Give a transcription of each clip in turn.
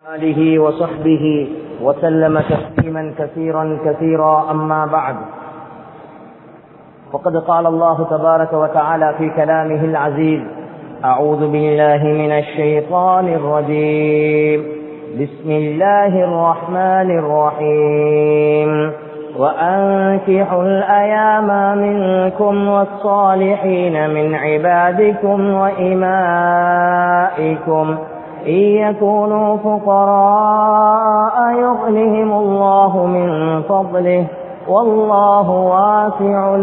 آله وصحبه وسلم تسليما كثيرا كثيرا أما بعد فقد قال الله تبارك وتعالى في كلامه العزيز أعوذ بالله من الشيطان الرجيم بسم الله الرحمن الرحيم وأنكحوا الأيام منكم والصالحين من عبادكم وإمائكم إن يكونوا فقراء يغنهم الله من فضله والله واسع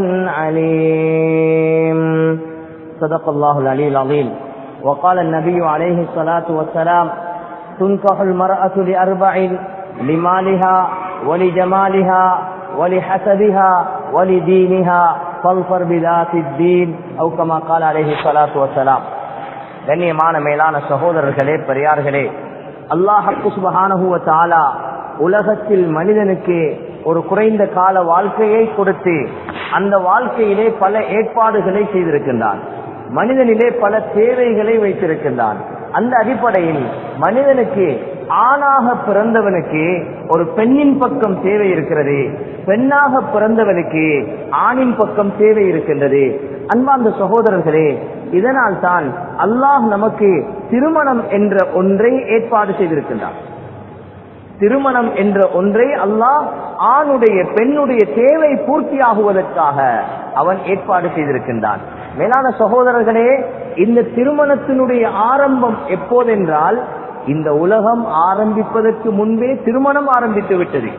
عليم صدق الله العلي العظيم وقال النبي عليه الصلاة والسلام تنكح المرأة لأربع لمالها ولجمالها ولحسبها ولدينها فالفر بذات الدين أو كما قال عليه الصلاة والسلام கண்ணியமான மேலான சகோதரர்களே பெரியார்களே அல்லாஹக்கு சுபஹானஹுவ தாலா உலகத்தில் மனிதனுக்கு ஒரு குறைந்த கால வாழ்க்கையை கொடுத்து அந்த வாழ்க்கையிலே பல ஏற்பாடுகளை செய்திருக்கின்றான் மனிதனிலே பல தேவைகளை வைத்திருக்கின்றான் அந்த அடிப்படையில் மனிதனுக்கு ஆணாக பிறந்தவனுக்கு ஒரு பெண்ணின் பக்கம் தேவை இருக்கிறது பெண்ணாக பிறந்தவனுக்கு ஆணின் பக்கம் தேவை இருக்கின்றது அன்பார்ந்த சகோதரர்களே இதனால் தான் அல்லாஹ் நமக்கு திருமணம் என்ற ஒன்றை ஏற்பாடு செய்திருக்கின்றான் திருமணம் என்ற ஒன்றை அல்லாஹ் ஆணுடைய பெண்ணுடைய தேவை பூர்த்தியாகுவதற்காக அவன் ஏற்பாடு செய்திருக்கின்றான் மேலான சகோதரர்களே இந்த திருமணத்தினுடைய ஆரம்பம் எப்போதென்றால் இந்த உலகம் ஆரம்பிப்பதற்கு முன்பே திருமணம் ஆரம்பித்து விட்டது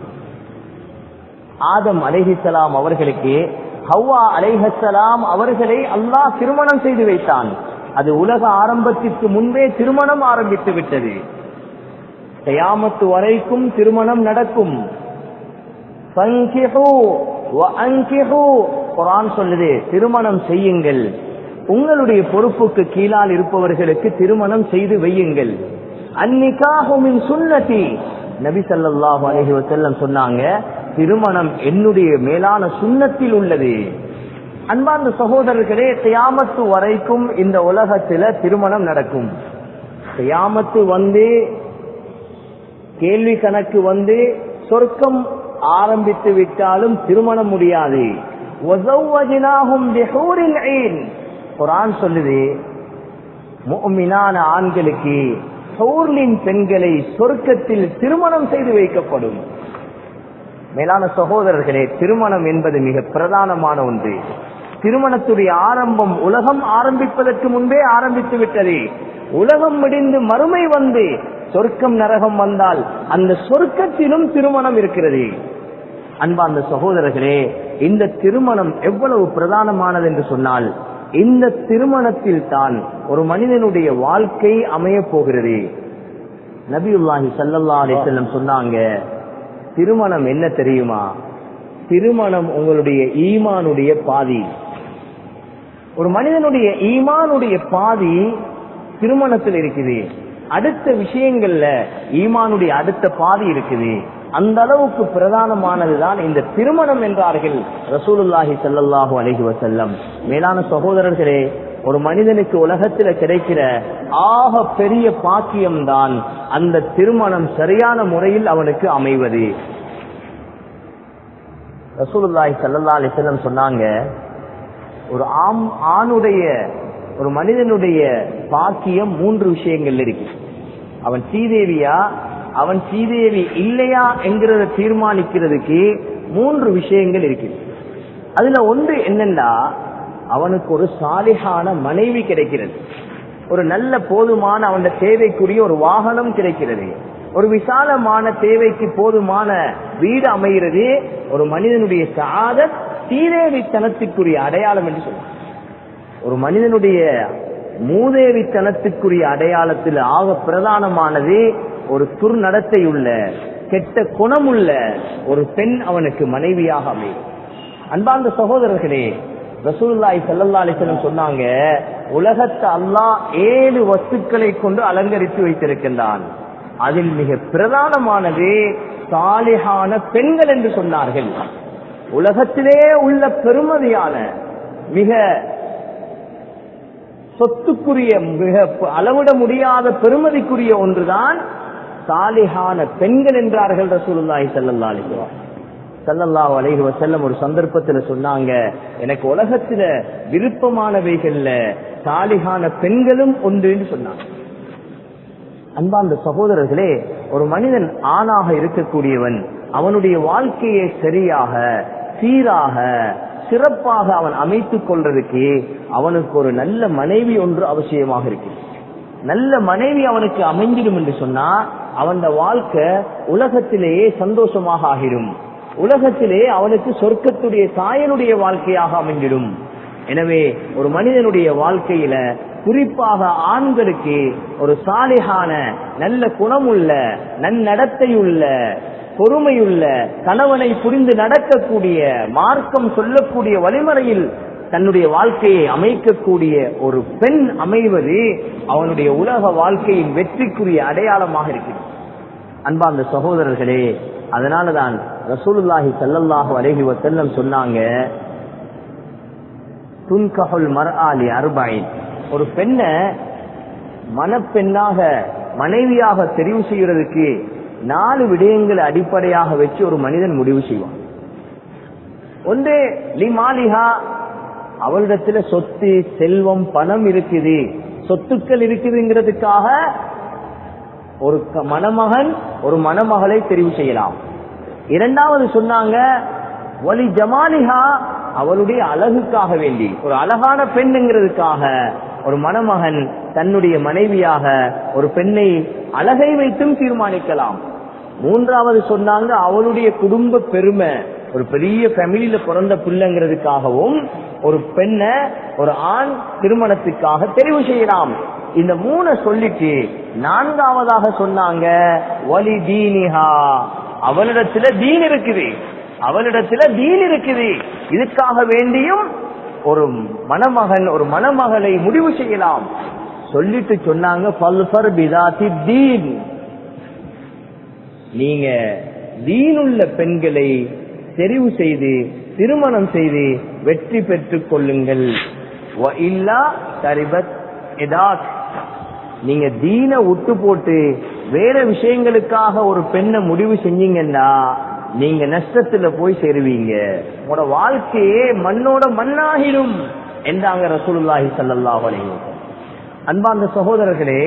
ஆதம் அலைஹிசலாம் அவர்களுக்கு ஹவ்வா அலைஹலாம் அவர்களை அல்லாஹ் திருமணம் செய்து வைத்தான் அது உலக ஆரம்பத்திற்கு முன்பே திருமணம் ஆரம்பித்து விட்டது கயாமத்து வரைக்கும் திருமணம் நடக்கும் குரான் சொல்லுது திருமணம் செய்யுங்கள் உங்களுடைய பொறுப்புக்கு கீழால் இருப்பவர்களுக்கு திருமணம் செய்து வையுங்கள் அந்நிகாகுமின் சுண்ணத்தி நபி சல்லாஹு அலஹி வசல்லம் சொன்னாங்க திருமணம் என்னுடைய மேலான சுண்ணத்தில் உள்ளது அன்பார்ந்த சகோதரர்களே தியாமத்து வரைக்கும் இந்த உலகத்துல திருமணம் நடக்கும் தியாமத்து வந்து கேள்வி கணக்கு வந்து சொர்க்கம் ஆரம்பித்து விட்டாலும் திருமணம் முடியாது குரான் சொல்லுது முமினான ஆண்களுக்கு சௌர்லின் பெண்களை சொர்க்கத்தில் திருமணம் செய்து வைக்கப்படும் மேலான சகோதரர்களே திருமணம் என்பது மிக பிரதானமான ஒன்று திருமணத்துடைய ஆரம்பம் உலகம் ஆரம்பிப்பதற்கு முன்பே ஆரம்பித்து விட்டது உலகம் முடிந்து மறுமை வந்து சொர்க்கம் நரகம் வந்தால் அந்த சொர்க்கத்திலும் திருமணம் இருக்கிறது அன்பார்ந்த சகோதரர்களே இந்த திருமணம் எவ்வளவு பிரதானமானது என்று சொன்னால் இந்த திருமணத்தில் தான் ஒரு மனிதனுடைய வாழ்க்கை அமைய போகிறது நபியுல்லாஹி சல்லல்லா அலிசல்லம் சொன்னாங்க திருமணம் என்ன தெரியுமா திருமணம் உங்களுடைய ஈமானுடைய பாதி ஒரு மனிதனுடைய ஈமானுடைய பாதி திருமணத்தில் இருக்குது அடுத்த விஷயங்கள்ல ஈமானுடைய அடுத்த பாதி இருக்குது அந்த அளவுக்கு பிரதானமானதுதான் இந்த திருமணம் என்றார்கள் ரசூலுல்லாஹி சல்லாஹூ அலஹி வசல்லம் மேலான சகோதரர்களே ஒரு மனிதனுக்கு உலகத்துல கிடைக்கிற ஆக பெரிய பாக்கியம்தான் அந்த திருமணம் சரியான முறையில் அவனுக்கு அமைவது ரசூலுல்லாஹி சல்லா அலிசல்லம் சொன்னாங்க ஒரு ஆம் ஆணுடைய ஒரு மனிதனுடைய பாக்கியம் மூன்று விஷயங்கள் இருக்கு அவன் ஸ்ரீதேவியா அவன் ஸ்ரீதேவி இல்லையா என்கிறத தீர்மானிக்கிறதுக்கு மூன்று விஷயங்கள் இருக்கு அதுல ஒன்று என்னன்னா அவனுக்கு ஒரு சாலிகான மனைவி கிடைக்கிறது ஒரு நல்ல போதுமான அவன் தேவைக்குரிய ஒரு வாகனம் கிடைக்கிறது ஒரு விசாலமான தேவைக்கு போதுமான வீடு அமைகிறது ஒரு மனிதனுடைய சாதத் சீதேவித்தனத்திற்குரிய அடையாளம் என்று சொல்லுவாங்க ஒரு மனிதனுடைய மூதேவித்தனத்துக்குரிய அடையாளத்தில் ஆக பிரதானமானது ஒரு துர்நடத்தை உள்ள கெட்ட குணமுள்ள ஒரு பெண் அவனுக்கு மனைவியாக அமையும் அன்பார்ந்த சகோதரர்களே ரசூல்லாய் சல்லா அலிசலம் சொன்னாங்க உலகத்தை அல்லாஹ் ஏழு வஸ்துக்களை கொண்டு அலங்கரித்து வைத்திருக்கின்றான் அதில் மிக பிரதானமானது சாலிகான பெண்கள் என்று சொன்னார்கள் உலகத்திலே உள்ள பெருமதியான மிக சொத்துக்குரிய மிக அளவிட முடியாத பெருமதிக்குரிய ஒன்றுதான் சாலிஹான பெண்கள் என்றார்கள் ரசூலுல்லாஹி ஸல்லல்லாஹு அலைஹி வஸல்லம் ஸல்லல்லாஹு அலைஹி வஸல்லம் ஒரு சந்தர்ப்பத்துல சொன்னாங்க எனக்கு உலகத்துல விருப்பமானவைகள்ல சாலிஹான பெண்களும் ஒன்றுன்னு சொன்னாங்க அன்பார்ந்த சகோதரர்களே ஒரு மனிதன் ஆணாக இருக்கக்கூடியவன் அவனுடைய வாழ்க்கையை சரியாக சீராக சிறப்பாக அவன் அமைத்துக் கொள்றதுக்கு அவனுக்கு ஒரு நல்ல மனைவி ஒன்று அவசியமாக இருக்கு நல்ல மனைவி அவனுக்கு அமைஞ்சிடும் என்று சொன்னா அவன் வாழ்க்கை உலகத்திலேயே சந்தோஷமாக ஆகிடும் உலகத்திலே அவனுக்கு சொர்க்கத்துடைய தாயனுடைய வாழ்க்கையாக அமைஞ்சிடும் எனவே ஒரு மனிதனுடைய வாழ்க்கையில குறிப்பாக ஆண்களுக்கு ஒரு சாலிகான நல்ல குணமுள்ள நன்னடத்தையுள்ள பொறுமையுள்ள கணவனை புரிந்து நடக்கக்கூடிய மார்க்கம் சொல்லக்கூடிய வழிமுறையில் தன்னுடைய வாழ்க்கையை அமைக்கக்கூடிய ஒரு பெண் அமைவது அவனுடைய உலக வாழ்க்கையின் வெற்றிக்குரிய அடையாளமாக இருக்கிறது அன்பார்ந்த சகோதரர்களே அதனாலதான் ரசூலுல்லாஹி ஸல்லல்லாஹு அலைஹி வஸல்லம் சொன்னாங்க துன்கஹுல் மர்ஆலி அர்பைன் ஒரு பெண்ணை மணப்பெண்ணாக மனைவியாக தெரிவு செய்யறதுக்கு நாலு விடயங்களை அடிப்படையாக வச்சு ஒரு மனிதன் முடிவு செய்வான் ஒன்று லிமாலிஹா அவளிடத்துல சொத்து செல்வம் பணம் இருக்குது சொத்துக்கள் இருக்குதுங்கிறதுக்காக ஒரு க- மணமகன் ஒரு மணமகளை தெரிவு செய்யலாம் இரண்டாவது சொன்னாங்க வலி ஜமாலிஹா அவளுடைய அழகுக்காக வேண்டி ஒரு அழகான பெண்ணுங்கிறதுக்காக ஒரு மணமகன் தன்னுடைய மனைவியாக ஒரு பெண்ணை அழகை வைத்தும் தீர்மானிக்கலாம் மூன்றாவது சொன்னாங்க அவளுடைய குடும்ப பெருமை ஒரு பெரிய ஃபேமிலியில பிறந்த பிள்ளைங்கிறதுக்காகவும் ஒரு பெண்ணை ஒரு ஆண் திருமணத்துக்காக தெரிவு செய்யலாம் இந்த மூணை சொல்லிட்டு நான்காவதாக சொன்னாங்க வலி தீனிஹா அவளிடத்துல தீன் இருக்குது அவளிடத்துல தீன் இருக்குது இதுக்காக வேண்டியும் ஒரு மணமகன் ஒரு மணமகளை முடிவு செய்யலாம் சொல்லிட்டு சொன்னாங்க பல்பர் பிதாத்தி தீன் நீங்க தீனுள்ள பெண்களை தெரிவு செய்து திருமணம் செய்து வெற்றி பெற்றுக் கொள்ளுங்கள் வ இல்லா தரிபத் எதாத் நீங்க தீன விட்டு போட்டு வேற விஷயங்களுக்காக ஒரு பெண்ணை முடிவு செஞ்சீங்கன்னா நீங்க நஷ்டத்துல போய் சேருவீங்க உங்களோட வாழ்க்கையே மண்ணோட மண்ணாகிடும் என்றாங்க ரசூலுல்லாஹி ஸல்லல்லாஹு அலைஹி வஸல்லம் அன்பார்ந்த சகோதரர்களே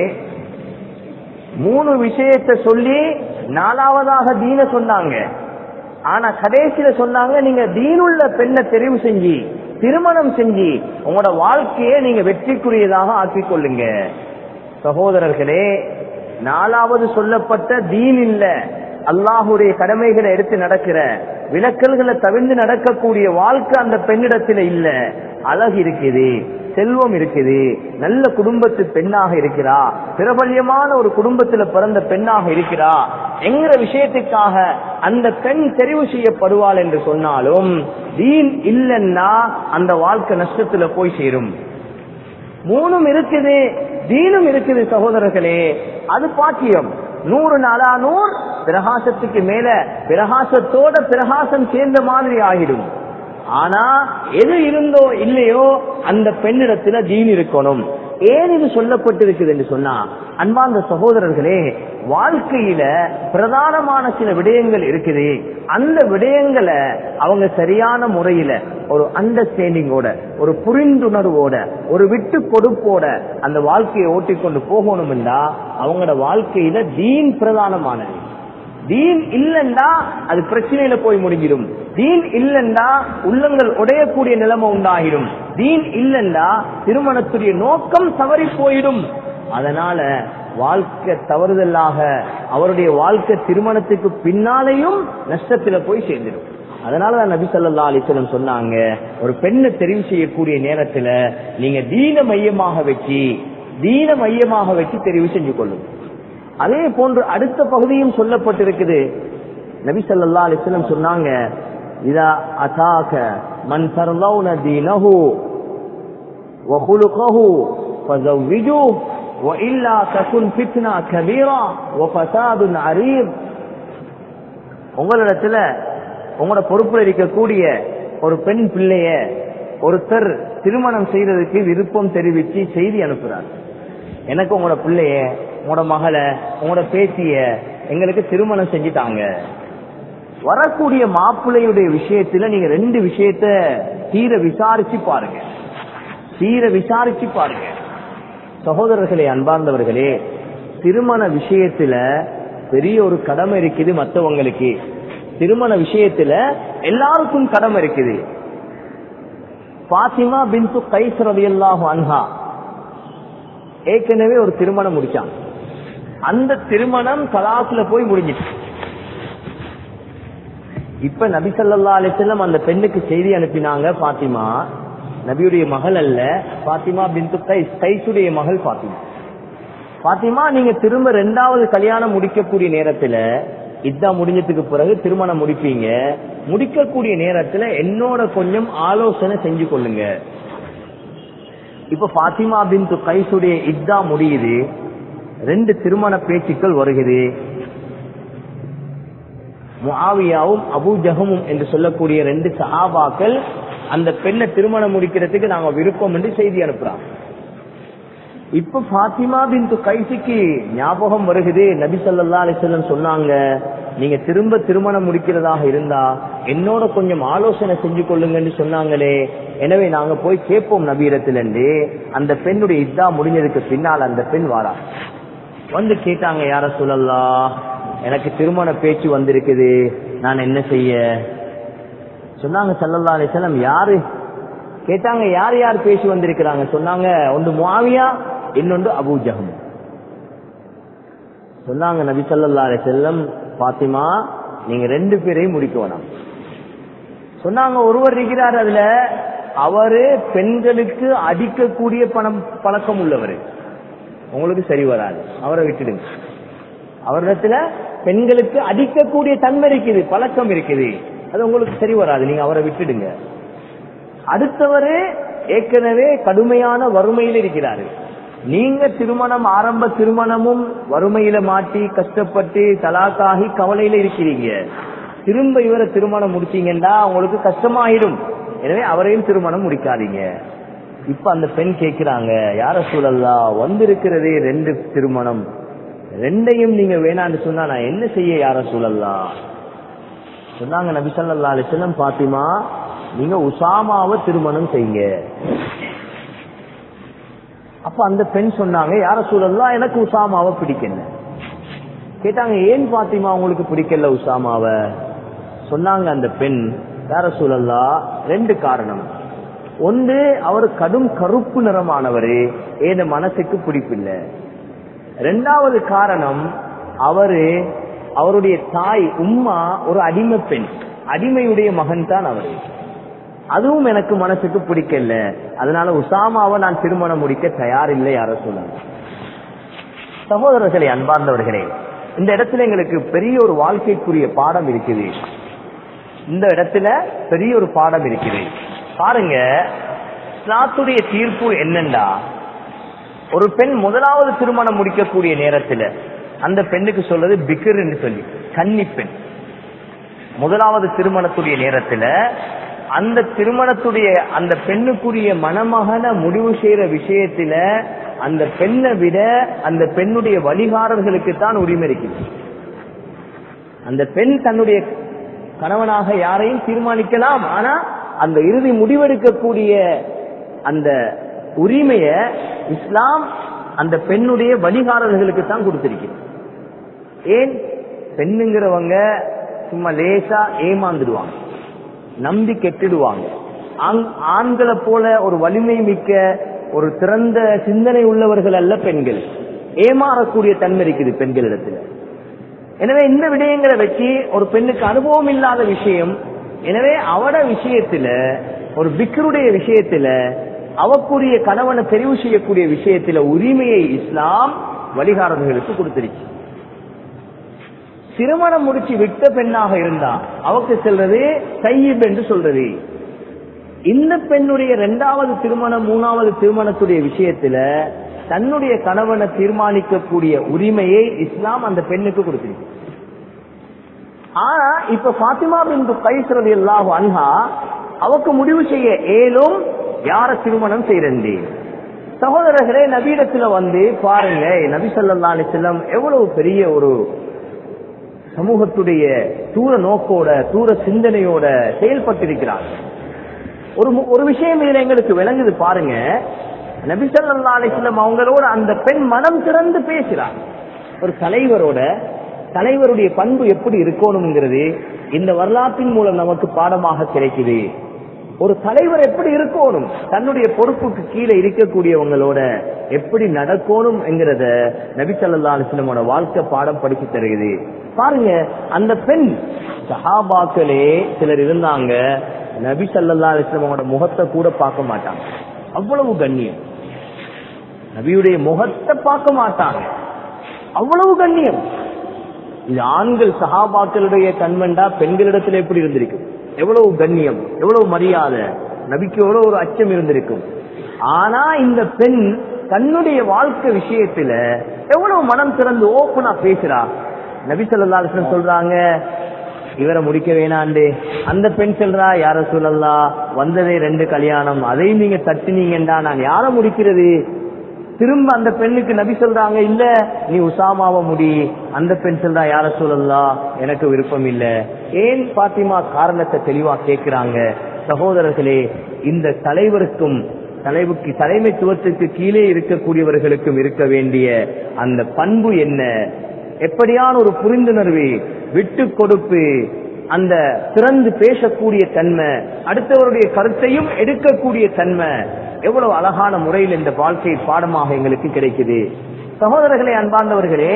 மூணு விஷயத்தை சொல்லி நாலாவதாக தீன சொன்னாங்க ஆனா கடைசியில சொன்னாங்க நீங்க தீனுள்ள பெண்ணை தெரிவு செஞ்சு திருமணம் செஞ்சு உங்களோட வாழ்க்கையை நீங்க வெற்றிக்குரியதாக ஆக்கிக் கொள்ளுங்க சகோதரர்களே நாலாவது சொல்லப்பட்ட தீன் இல்ல அல்லாஹுடைய கடமைகளை எடுத்து நடக்கிற விலக்கல்களை தவிர்த்து நடக்கக்கூடிய வாழ்க்கை அந்த பெண்ணிடத்துல இல்ல அழகு இருக்குது செல்வம் இருக்குது நல்ல குடும்பத்து பெண்ணாக இருக்கிறா பிரபல்யமான ஒரு குடும்பத்துல பிறந்த பெண்ணாக இருக்கிறா என்கிற விஷயத்துக்காக அந்த பெண் தெரிவு செய்யப்படுவாள் என்று சொன்னாலும் தீன் இல்லைன்னா அந்த வாழ்க்கை நஷ்டத்துல போய் சேரும் மூணும் இருக்குது தீனும் இருக்குது சகோதரர்களே அது பாக்கியம் நூறு நாளா நூறு பிரகாசத்துக்கு மேல பிரகாசத்தோட பிரகாசம் சேர்ந்த மாதிரி ஆகிடும் ஆனா எது இருந்தோ இல்லையோ அந்த பெண்ணிடத்துல தீன் இருக்கணும் ஏன் இது சொல்லப்பட்டிருக்குது என்று சொன்னா அன்பார்ந்த சகோதரர்களே வாழ்க்கையில பிரதானமான சில விடயங்கள் இருக்குது அந்த விடயங்களை அவங்க சரியான முறையில ஒரு அண்டர்ஸ்டாண்டிங்கோட ஒரு புரிந்துணர்வோட ஒரு விட்டு கொடுப்போட அந்த வாழ்க்கையை ஓட்டிக்கொண்டு போகணும்னா அவங்களோட வாழ்க்கையில தீன் பிரதானமானது தீன் இல்லைன்னா அது பிரச்சனையில போய் முடிஞ்சிடும் தீன் இல்லைன்னா உள்ளங்கள் உடையக்கூடிய நிலைமை உண்டாகிடும் தீன் இல்லைன்னா திருமணத்துடைய நோக்கம் தவறி போயிடும் அதனால வாழ்க்கை தவறுதலாக அவருடைய வாழ்க்கை திருமணத்துக்கு பின்னாலேயும் நஷ்டத்துல போய் சேர்ந்துடும் அதனாலதான் நபி ஸல்லல்லாஹு அலைஹி வஸல்லம் சொன்னாங்க ஒரு பெண்ணை தெரிவு செய்யக்கூடிய நேரத்துல நீங்க தீன மையமாக வச்சு தீன மையமாக வச்சு தெரிவு செஞ்சு கொள்ளுங்க அதே போன்று அடுத்த பகுதியும் சொல்லப்பட்டிருக்குது நபி ஸல்லல்லாஹு அலைஹி வஸல்லம் சொன்னாங்க இதா அதாக மன் தர்லவுன தீனஹு வ குலுகஹு ஃபஸவ்விஜூஹு وإلا تكن فتنة كبيرة وفساد عريض உங்களிடத்துல உங்களோட பொறுப்புல இருக்கக்கூடிய ஒரு பெண் பிள்ளைய ஒருத்தர் திருமணம் செய்யறதுக்கு விருப்பம் தெரிவிச்சு செய்தி அனுப்புறார் எனக்கு உங்களோட பிள்ளைய உங்களோட மகளை உங்களோட பேத்திய எங்களுக்கு திருமணம் செஞ்சுட்டாங்க வரக்கூடிய மாப்பிள்ளையுடைய விஷயத்துல நீங்க ரெண்டு விஷயத்த தீர விசாரிச்சு பாருங்க தீர விசாரிச்சு பாருங்க சகோதரர்களே அன்பார்ந்தவர்களே திருமண விஷயத்துல பெரிய ஒரு கடமை இருக்குது மத்தவங்களுக்கு திருமண விஷயத்துல எல்லாருக்கும் கடமை இருக்குது பாத்திமா பின்து கைஸ் ரலியல்லாஹு அன்ஹா ஏற்கனவே ஒரு திருமணம் முடிச்சாங்க அந்த திருமணம் கலாசுல போய் முடிஞ்சிச்சு இப்ப நபி ஸல்லல்லாஹு அலைஹி வஸல்லம் அந்த பெண்ணுக்கு செய்தி அனுப்பினாங்க பாத்திமா நபியுடைய மகள் அல்ல பாத்திமா பின்து கைஸ் கைசுடைய மகள் பாத்திமா பாத்திமா நீங்க திரும்ப ரெண்டாவது கல்யாணம் முடிக்கக்கூடிய நேரத்துல இதா முடிஞ்சதுக்கு பிறகு திருமணம் முடிப்பீங்க முடிக்கக்கூடிய நேரத்துல என்னோட கொஞ்சம் ஆலோசனை செஞ்சு கொள்ளுங்க இப்ப பாத்திமா பின் கைசுடைய இதா முடியுது ரெண்டு திருமண பேச்சுக்கள் வருகிறது முஆவியாவும் அபூ ஜஹமும் என்று சொல்லக்கூடிய ரெண்டு சஹாபாக்கள் அந்த பெண்ணை திருமணம் முடிக்கிறதுக்கு நாங்க விருப்பம் என்று செய்தி அனுப்புறாங்க இப்ப பாத்திமா பின் கைசிக்கு ஞாபகம் வருகுது நபி ஸல்லல்லாஹு அலைஹி வஸல்லம் சொன்னாங்க நீங்க திரும்ப திருமணம் முடிக்கிறதாக இருந்தா என்னோட கொஞ்சம் ஆலோசனை செஞ்சு கொள்ளுங்கன்னு சொன்னாங்களே எனவே நாங்க போய் கேட்போம் நபீரத்திலிருந்து அந்த பெண்ணுடைய இதா முடிஞ்சதுக்கு பின்னால் அந்த பெண் வாரா வந்து கேட்டாங்க யார சொல்லலா எனக்கு திருமண பேச்சு வந்திருக்குது நான் என்ன செய்ய சொன்னாங்க சல்லல்லா அலிசல்லம் யாரு கேட்டாங்க யார் யார் பேசி வந்திருக்கிறாங்க சொன்னாங்க ஒன்று முஆவியா இன்னொன்று அபூ ஜஹம் சொன்னாங்க நபி ஸல்லல்லாஹு அலைஹி செல்லம் பாத்திமா நீங்க ரெண்டு பேரையும் முடிக்க வேணாம் சொன்னாங்க ஒருவர் இருக்கிறார் அதுல அவரு பெண்களுக்கு அடிக்கக்கூடிய பணம் பழக்கம் உள்ளவர் உங்களுக்கு சரி வராது அவரை விட்டுடுங்க அவரிடத்துல பெண்களுக்கு அடிக்கக்கூடிய தன்மை இருக்குது பழக்கம் இருக்குது அது உங்களுக்கு சரி வராது நீங்க அவரை விட்டுடுங்க அடுத்தவரு ஏற்கனவே கடுமையான வறுமையில் இருக்கிறாரு நீங்க திருமணம் ஆரம்ப திருமணமும் வறுமையில மாட்டி கஷ்டப்பட்டு தலாக்காகி கவலையில இருக்கிறீங்க திரும்ப இவரை திருமணம் முடிச்சீங்கன்னா உங்களுக்கு கஷ்டமாயிடும் எனவே அவரையும் திருமணம் முடிக்காதீங்க இப்ப அந்த பெண் கேட்கிறாங்க யார சூழல்லா வந்திருக்கிறதே ரெண்டு திருமணம் ரெண்டையும் நீங்க வேணான்னு சொன்னா நான் என்ன செய்ய யார சூழல்லா சொன்னாங்க நபி ஸல்லல்லாஹு அலைஹி வஸல்லம் பாத்திமா நீங்க உசாமாவை திருமணம் செய்யுங்க அப்ப அந்த பெண் சொன்னாங்க யார சூழல்லாம் எனக்கு உசாமாவை பிடிக்கல கேட்டாங்க ஏன் பாத்திமா உங்களுக்கு பிடிக்கல உசாமாவ சொன்னாங்க அந்த பெண் யார சூழல்லா ரெண்டு காரணம் ஒன்று அவர் கடும் கருப்பு நிறமானவரு ஏன மனசுக்கு பிடிப்பில்லை ரெண்டாவது காரணம் அவரு அவருடைய தாய் உம்மா ஒரு அடிமை பெண் அடிமையுடைய மகன் தான் அவரு அதுவும் எனக்கு மனசுக்கு பிடிக்கல அதனால உசாமாவை நான் திருமணம் முடிக்க தயாரில்லை யார சொன்னாங்க சகோதரர்களே அன்பார்ந்தவர்களே இந்த இடத்துல எங்களுக்கு பெரிய ஒரு வாழ்க்கைக்குரிய பாடம் இருக்குது இந்த இடத்துல பெரிய ஒரு பாடம் இருக்குது பாருங்க இஸ்லாத்துடைய தீர்ப்பு என்னண்டா ஒரு பெண் முதலாவது திருமணம் முடிக்கக்கூடிய நேரத்துல அந்த பெண்ணுக்கு சொல்றது பிகர் என்று சொல்லி கன்னி பெண் முதலாவது திருமணத்துடைய நேரத்துல அந்த திருமணத்துடைய அந்த பெண்ணுக்குரிய மணமகன முடிவு செய்யற விஷயத்துல அந்த பெண்ணை விட அந்த பெண்ணுடைய வழிகாரர்களுக்கு தான் உரிமை இருக்குது அந்த பெண் தன்னுடைய கணவனாக யாரையும் தீர்மானிக்கலாம் ஆனா அந்த இறுதி முடிவெடுக்கக்கூடிய அந்த உரிமைய இஸ்லாம் அந்த பெண்ணுடைய வழிகாரர்களுக்கு தான் கொடுத்திருக்கிறது ஏன் பெண்ணுங்கிறவங்க சும்மா லேசா ஏமாந்துடுவாங்க நம்பி கெட்டுடுவாங்க ஆண்- ஆண்களை போல ஒரு வலிமை மிக்க ஒரு திறந்த சிந்தனை உள்ளவர்கள் அல்ல பெண்கள் ஏமாறக்கூடிய தன்மை இருக்குது பெண்களிடத்துல எனவே இந்த விடயங்களை வச்சு ஒரு பெண்ணுக்கு அனுபவம் இல்லாத விஷயம் எனவே அவட விஷயத்துல ஒரு பிக்கருடைய விஷயத்துல அவக்குரிய கணவனை தெரிவு செய்யக்கூடிய விஷயத்துல உரிமையை இஸ்லாம் வழிகாரர்களுக்கு கொடுத்திருச்சு திருமணம் முடிச்சு விட்ட பெண்ணாக இருந்தா அவக்கு செல்றது கையிப் என்று சொல்றது இந்த பெண்ணுடைய இரண்டாவது திருமணம் மூணாவது திருமணத்துடைய விஷயத்துல தன்னுடைய கணவனை தீர்மானிக்கக்கூடிய உரிமையை இஸ்லாம் அந்த பெண்ணுக்கு கொடுத்திருக்கு ஆனா இப்ப பாத்திமா பின் கைசரது எல்லாம் அன்ஹா அவக்கு முடிவு செய்ய ஏலும் யார திருமணம் செய்யறே சகோதரர்களே நபீடத்துல வந்து பாருங்க நபி சொல்லா அலிசல்லம் எவ்வளவு பெரிய ஒரு சமூகத்துடைய தூர நோக்கோட தூர சிந்தனையோட செயல்பட்டிருக்கிறார் ஒரு மு- ஒரு விஷயம் இதுல எங்களுக்கு விளங்குது பாருங்க நபி ஸல்லல்லாஹு அலைஹி வஸல்லம் அவங்களோட அந்த பெண் மனம் திறந்து பேசுறார் ஒரு தலைவரோட தலைவருடைய பண்பு எப்படி இருக்கணுங்கிறது இந்த வரலாற்றின் மூலம் நமக்கு பாடமாக கிடைக்குது ஒரு தலைவர் எப்படி இருக்கணும் தன்னுடைய பொறுப்புக்கு கீழே இருக்கக்கூடியவங்களோட எப்படி நடக்கணும் என்கிறத நபி ஸல்லல்லாஹு அலைஹி வஸல்லமோட வாழ்க்கை பாடம் படிச்சு தருகிறது பாருங்க அந்த பெண் சஹாபாக்களே சிலர் இருந்தாங்க நபி ஸல்லல்லாஹு அலைஹி வஸல்லமோட முகத்தை கூட பார்க்க மாட்டாங்க அவ்வளவு கண்ணியம் நபியுடைய முகத்தை பார்க்க மாட்டாங்க அவ்வளவு கண்ணியம் இது ஆண்கள் சஹாபாக்களுடைய கண்மண்டா பெண்களிடத்துல எப்படி இருந்திருக்கும் எவ்வளவு கண்ணியம் எவ்வளவு மரியாதை நபிக்கு எவ்வளவு ஒரு அச்சம் இருந்திருக்கும் ஆனா இந்த பெண் தன்னுடைய வாழ்க்கை விஷயத்துல எவ்வளவு மனம் திறந்து ஓப்பனா பேசுறா நபி ஸல்லல்லாஹு அலைஹி வஸல்லம் சொல்றாங்க இவரை முடிக்க வேணாண்டு அந்த பெண் சொல்றா யார சொல்லலாம் வந்ததே ரெண்டு கல்யாணம் அதையும் நீங்க தட்டினீங்கடா நான் யார முடிக்கிறது திரும்ப அந்த பெண்ணுக்கு நபி சொல்றாங்க இல்ல நீ உசாமாவ முடி அந்த பெண் சொல்றா யார சொல்லலாம் எனக்கு விருப்பம் இல்ல ஏன் பாத்திமா காரணத்தை தெளிவா கேட்கிறாங்க சகோதரர்களே இந்த தலைவருக்கும் தலைவுக்கு தலைமைத்துவத்துக்கு கீழே இருக்கக்கூடியவர்களுக்கும் இருக்க வேண்டிய அந்த பண்பு என்ன எப்படியான ஒரு புரிந்துணர்வு விட்டு கொடுப்பு அந்த திறந்து பேசக்கூடிய தன்மை அடுத்தவருடைய கருத்தையும் எடுக்கக்கூடிய தன்மை எவ்வளவு அழகான முறையில் இந்த வாழ்க்கை பாடமாக எங்களுக்கு கிடைக்குது சகோதரர்களே அன்பார்ந்தவர்களே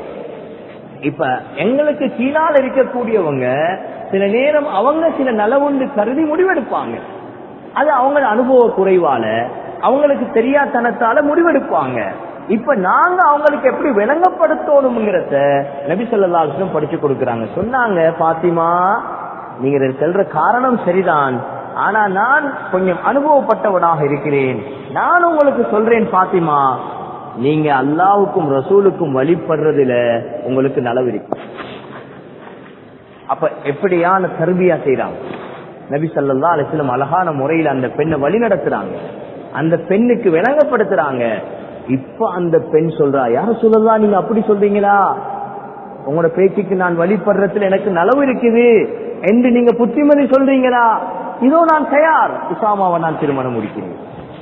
இப்ப எங்களுக்கு கீழால் இருக்கக்கூடியவங்க சில நேரம் அவங்க சில நலவுண்டு கருதி முடிவெடுப்பாங்க அது அவங்க அனுபவ குறைவால அவங்களுக்கு தெரியாதனத்தால முடிவெடுப்பாங்க இப்ப நாங்க அவங்களுக்கு எப்படி விளங்கப்படுத்தணுங்கிறத நபி ஸல்லல்லாஹு அலைஹி வஸல்லம் படிச்சு கொடுக்கறாங்க சொன்னாங்க பாத்திமா நீங்க இதை சொல்ற காரணம் சரிதான் ஆனா நான் கொஞ்சம் அனுபவப்பட்டவனாக இருக்கிறேன் நான் உங்களுக்கு சொல்றேன் பாத்திமா நீங்க அல்லாவுக்கும் ரசூலுக்கும் வழிபடுறதுல உங்களுக்கு நலவு இருக்கு அப்ப எப்படியான தர்பியா செய்றாங்க நபி ஸல்லல்லாஹு அலைஹி வஸல்லம் அழகான முறையில் அந்த பெண்ணை வழி நடத்துறாங்க அந்த பெண்ணுக்கு விளங்கப்படுத்துறாங்க இப்ப அந்த பெண் சொல்றா யார சொல்லலாம் நீங்க அப்படி சொல்றீங்களா உங்களோட பேச்சுக்கு நான் வழிபடுறதுல எனக்கு நலவு இருக்குது என்று நீங்க புத்திமதி சொல்றீங்களா இதோ நான் தயார் உசாமாவை நான் திருமணம் முடிக்கிறேன்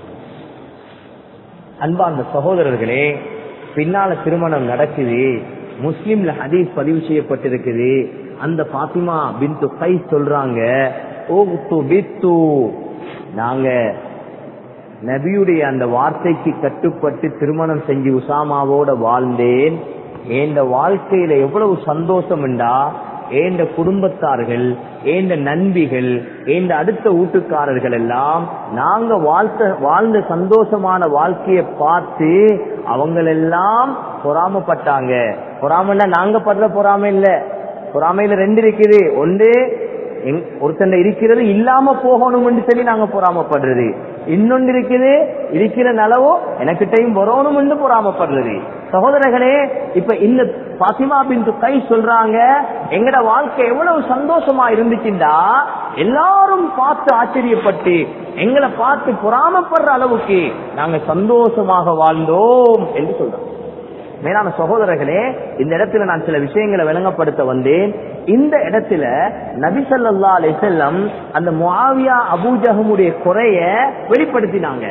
அன்பார்ந்த சகோதரர்களே பின்னால திருமணம் நடக்குது முஸ்லிம்ல ஹதீஸ் பதிவு செய்யப்பட்டிருக்குது அந்த பாத்திமா பின்து கை சொல்றாங்க ஓ பித்து நாங்க நபியுடைய அந்த வார்த்தைக்கு கட்டுப்பட்டு திருமணம் செஞ்சு உசாமாவோட வாழ்ந்தேன் என்ற வாழ்க்கையில எவ்வளவு சந்தோஷம் என்றா ஏண்ட குடும்பத்தார்கள் ஏண்ட நண்பிகள் ஏண்ட அடுத்த வீட்டுக்காரர்கள் எல்லாம் நாங்க வாழ்த்த வாழ்ந்த சந்தோஷமான வாழ்க்கையை பார்த்து அவங்களெல்லாம் பொறாமப்பட்டாங்க பொறாமன்னா நாங்க படுற பொறாமை இல்ல பொறாமையில ரெண்டு இருக்குது ஒன்று எங்- ஒருத்தண்ட இருக்கிறது இல்லாம போகணும்னு சொல்லி நாங்க பொறாமப்படுறது இன்னொன்று இருக்குது இருக்கிற நலவோ எனக்கிட்டையும் வரணும்னு பொறாமப்படுறது சகோதரர்களே இப்ப இந்த பாத்திமா பின் கை சொல்றாங்க எங்கட வாழ்க்கை எவ்வளவு சந்தோஷமா இருந்துச்சுண்டா எல்லாரும் பார்த்து ஆச்சரியப்பட்டு எங்களை பார்த்து பொறாமப்படுற அளவுக்கு நாங்க சந்தோஷமாக வாழ்ந்தோம் என்று சொல்றோம் மேலான சகோதரர்களே இந்த இடத்துல நான் சில விஷயங்களை விளங்கப்படுத்த வந்தேன் இந்த இடத்துல நபி ஸல்லல்லாஹு அலைஹி வஸல்லம் அந்த முஆவியா அபூஜஹமுடைய குறைய வெளிப்படுத்தினாங்க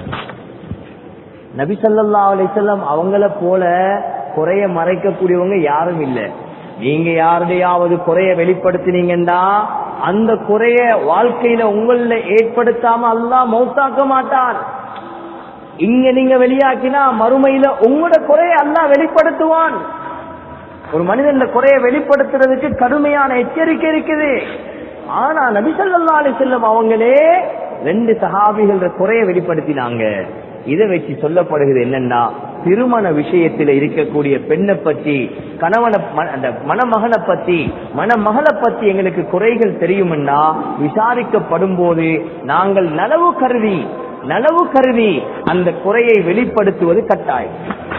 நபி ஸல்லல்லாஹு அலைஹி வஸல்லம் அவங்கள போல குறைய மறைக்கக்கூடியவங்க யாரும் இல்ல நீங்க யாருடையாவது குறைய வெளிப்படுத்தினீங்கன்னா அந்த குறைய வாழ்க்கையில உங்கள ஏற்படுத்தாம அல்லாஹ் மௌத்தாக்க மாட்டான் இங்க நீங்க வெளியாக்கினா மறுமையில உங்களோட குறைய அல்லாஹ் வெளிப்படுத்துவான் ஒரு மனிதன் குறைய வெளிப்படுத்துறதுக்கு கடுமையான எச்சரிக்கை இருக்குது ஆனா நபி ஸல்லல்லாஹு அலைஹி வஸல்லம் அவங்களே ரெண்டு சஹாபிகள குறைய வெளிப்படுத்தினாங்க இதை வச்சு சொல்லப்படுகிறது என்னன்னா திருமண விஷயத்தில் இருக்கக்கூடிய பெண்ணை பத்தி கணவனை ம- அந்த மணமகனை பத்தி மணமகளை பத்தி எங்களுக்கு குறைகள் தெரியும்னா விசாரிக்கப்படும் போது நாங்கள் நலவு கருதி நலவு கருதி அந்த குறையை வெளிப்படுத்துவது கட்டாயம்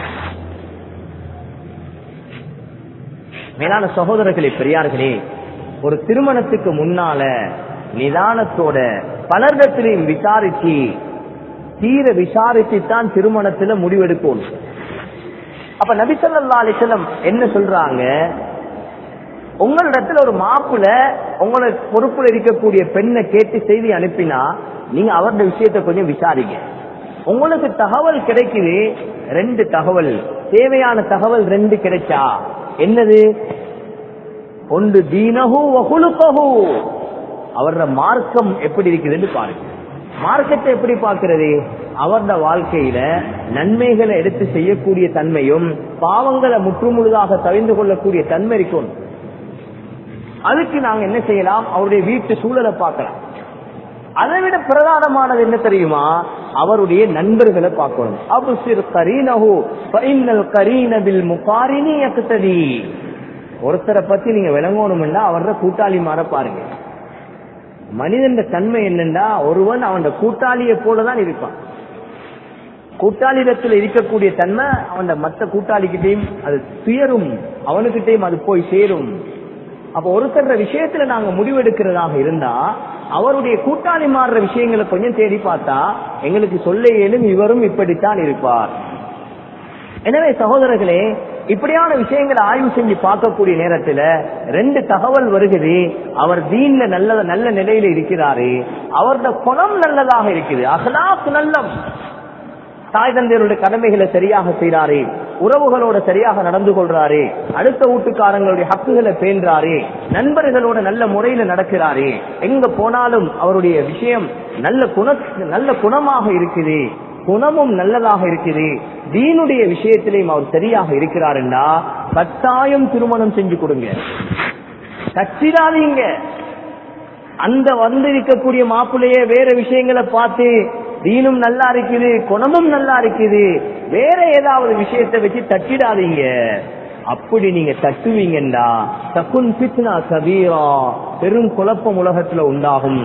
மேலான சகோதரர்களே பெரியார்களே ஒரு திருமணத்துக்கு முன்னால நிதானத்தோட பலரிடத்திலையும் விசாரிச்சு தீர விசாரிச்சுத்தான் திருமணத்துல முடிவெடுக்கணும் அப்ப நபிசல்லா அலிசல்லம் என்ன சொல்றாங்க உங்களிடத்துல ஒரு மாப்பிள்ள உங்களை பொறுப்புல இருக்கக்கூடிய பெண்ணை கேட்டு செய்தி அனுப்பினா நீங்க அவருடைய விஷயத்தை கொஞ்சம் விசாரிங்க உங்களுக்கு தகவல் கிடைக்குது ரெண்டு தகவல் தேவையான தகவல் ரெண்டு கிடைச்சா என்னது ஒன்று தீனஹு வகுலுக்கஹு அவரோட மார்க்கம் எப்படி இருக்குதுன்னு பாருங்க மார்க்கத்தை எப்படி பார்க்கிறது அவரோட வாழ்க்கையில நன்மைகளை எடுத்து செய்யக்கூடிய தன்மையும் பாவங்களை முற்றுமுழுதாக தவிர்ந்து கொள்ளக்கூடிய தன்மை இருக்கும் அதுக்கு நாங்க என்ன செய்யலாம் அவருடைய வீட்டு சூழலை பார்க்கலாம் அதை விட பிரதானமானது என்ன தெரியுமா அவருடைய நண்பர்களை பார்க்கணும் அபுசிர் கரீனஹு ஃபைனல் கரீனபில் முகாரினி யக்ததி ஒருத்தரை பத்தி நீங்க விளங்கணும்னா அவரோட கூட்டாளி மாற பாருங்க மனிதன் தன்மை என்னன்னா ஒருவன் அவன் கூட்டாளியை போலதான் இருப்பான் கூட்டாளிடத்தில் இருக்கக்கூடிய தன்மை அவன் மற்ற கூட்டாளிகிட்டையும் அது துயரும் அவனுக்கிட்டையும் அது போய் சேரும் அப்ப ஒருத்தர் விஷயத்துல நாங்க முடிவெடுக்கிறதாக இருந்தா அவருடைய கூட்டாளி மாறுற விஷயங்களை கொஞ்சம் தேடி பார்த்தா எங்களுக்கு சொல்ல இயலும் இவரும் இப்படித்தான் இருப்பார் எனவே சகோதரர்களே இப்படியான விஷயங்களை ஆய்வு செஞ்சு பார்க்கக்கூடிய நேரத்துல ரெண்டு தகவல் வருகிறது அவர் தீன்ல நல்ல நல்ல நிலையில இருக்கிறாரு அவரோட குணம் நல்லதாக இருக்குது அகலாக்கு நல்லம் தாய் தந்தையருடைய கடமைகளை சரியாக செய்யறாரு உறவுகளோட சரியாக நடந்து கொள்றாரு அடுத்த வீட்டுக்காரங்களுடைய ஹக்குகளை பேன்றாரு நண்பர்களோட நல்ல முறையில நடக்கிறாரு எங்க போனாலும் அவருடைய விஷயம் நல்ல குண நல்ல குணமாக இருக்குது குணமும் நல்லதாக இருக்குது தீனுடைய விஷயத்திலையும் அவர் சரியாக இருக்கிறாருன்னா கட்டாயம் திருமணம் செஞ்சு கொடுங்க கச்சிடாதீங்க அந்த வந்து இருக்கக்கூடிய மாப்பிள்ளையே வேற விஷயங்களை பார்த்து தீனும் நல்லா இருக்குது குணமும் நல்லா இருக்குது வேற ஏதாவது விஷயத்தை வச்சு தட்டிடாதீங்க அப்படி நீங்க தட்டுவீங்கண்டா தக்குன் பித்னா கபீரா பெரும் குழப்பம் உலகத்துல உண்டாகும்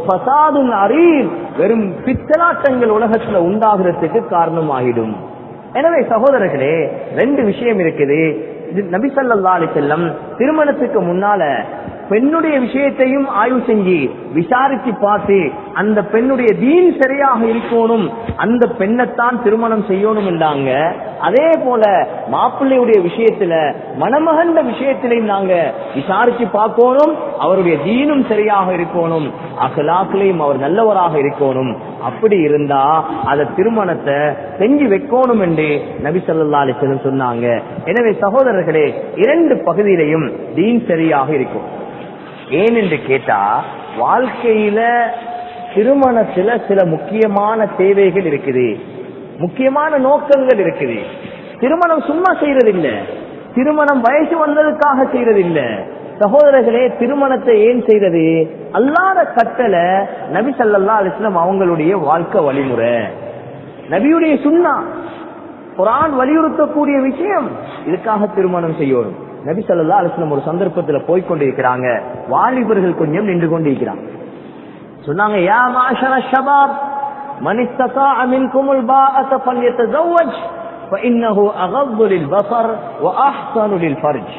அரீர் வெறும் பித்தலாட்டங்கள் உலகத்துல உண்டாகிறதுக்கு காரணமாகிடும் எனவே சகோதரர்களே ரெண்டு விஷயம் இருக்குது இது நபி ஸல்லல்லாஹு அலைஹி வஸல்லம் திருமணத்துக்கு முன்னால பெண்ணுடைய விஷயத்தையும் ஆய்வு செஞ்சு விசாரிச்சு பார்த்து அந்த பெண்ணுடைய தீன் சரியாக இருக்கணும் அந்த பெண்ணைத்தான் திருமணம் செய்யணும் என்றாங்க அதே போல மாப்பிள்ளையுடைய விஷயத்துல மணமகண்ட விஷயத்திலையும் நாங்க விசாரிச்சு பார்க்கணும் அவருடைய தீனும் சரியாக இருக்கணும் அகலாக்கிலையும் அவர் நல்லவராக இருக்கணும் அப்படி இருந்தா அத திருமணத்தை செஞ்சு வைக்கணும் என்று நபி ஸல்லல்லாஹு அலைஹி வஸல்லம் சொன்னாங்க எனவே சகோதரர்களே இரண்டு பகுதியிலையும் தீன் சரியாக இருக்கும் ஏன் என்று கேட்டா வாழ்க்கையில திருமணத்துல சில முக்கியமான தேவைகள் இருக்குது முக்கியமான நோக்கங்கள் இருக்குது திருமணம் சும்மா செய்யறதில்ல திருமணம் வயசு வந்ததுக்காக செய்யறதில்ல சகோதரர்களே திருமணத்தை ஏன் செய்யறது அல்லாத கட்டளை நபி சல்லா அலிஸ்லாம் அவங்களுடைய வாழ்க்கை வழிமுறை நபியுடைய சுண்ணா குரான் வலியுறுத்தக்கூடிய விஷயம் இதுக்காக திருமணம் செய்யணும் நபி சல்லா அலிஸ்லாம் ஒரு சந்தர்ப்பத்துல போய்கொண்டிருக்கிறாங்க வாலிபர்கள் கொஞ்சம் நின்று கொண்டிருக்கிறாங்க சொன்னாங்க யா மாஷர ஷபாப் மன் இஸ்ததா மின்குமுல் பாஅத ஃபல்யதஸவஜ் فإنه أغض للبصر وأحسن للفرج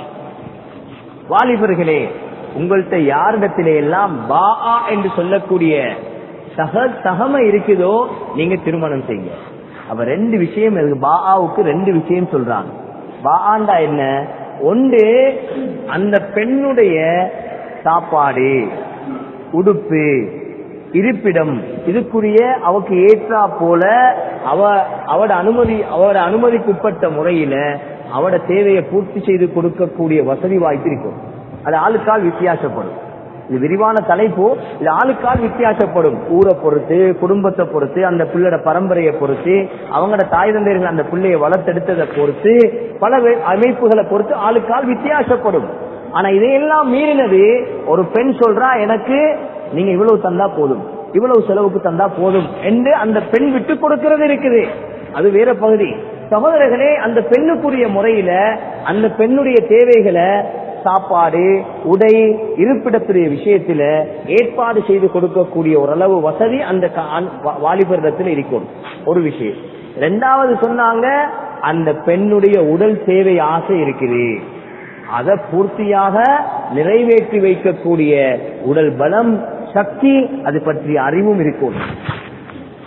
வாலிபர்களே உங்கள்கிட்ட யாரிடத்திலே எல்லாம் பா என்று சொல்லக்கூடிய சக சகம இருக்குதோ நீங்க திருமணம் செய்யுங்க அப்ப ரெண்டு விஷயம் இருக்கு பாஆவுக்கு ரெண்டு விஷயம் சொல்றாங்க பாஆண்டா என்ன ஒன்று அந்த பெண்ணுடைய சாப்பாடு உடுப்பு இருப்பிடம் இதுக்குரிய அவக்கு ஏற்றா போல அவ அவட அனுமதி அவட அனுமதிக்குட்பட்ட முறையில அவட தேவையை பூர்த்தி செய்து கொடுக்கக்கூடிய வசதி வாய்ப்பு இருக்கும் அது ஆளுக்கால் வித்தியாசப்படும் இது விரிவான தலைப்பு இது ஆளுக்கால் வித்தியாசப்படும் ஊரை பொறுத்து குடும்பத்தை பொறுத்து அந்த பிள்ளையோட பரம்பரையை பொறுத்து அவங்களோட தாய் தந்தையர்கள் அந்த பிள்ளையை வளர்த்தெடுத்ததை பொறுத்து பல வே- அமைப்புகளை பொறுத்து ஆளுக்கால் வித்தியாசப்படும் ஆனா இதையெல்லாம் மீறினது ஒரு பெண் சொல்றா எனக்கு நீங்க இவ்வளவு தந்தா போதும் இவ்வளவு செலவுக்கு தந்தா போதும் என்று அந்த பெண் விட்டு கொடுக்கிறது இருக்குது அது வேற பகுதி சகோதரர்களே அந்த பெண்ணுக்குரிய முறையில அந்த பெண்ணுடைய தேவைகளை சாப்பாடு உடை இருப்பிடத்துடைய விஷயத்துல ஏற்பாடு செய்து கொடுக்கக்கூடிய ஓரளவு வசதி அந்த க- ஆண் வா- வாலிபரிடத்தில் இருக்கும் ஒரு விஷயம் ரெண்டாவது சொன்னாங்க அந்த பெண்ணுடைய உடல் தேவை ஆசை இருக்குது அதை பூர்த்தியாக நிறைவேற்றி வைக்கக்கூடிய உடல் பலம் சக்தி அது பற்றிய அறிவும் இருக்கும்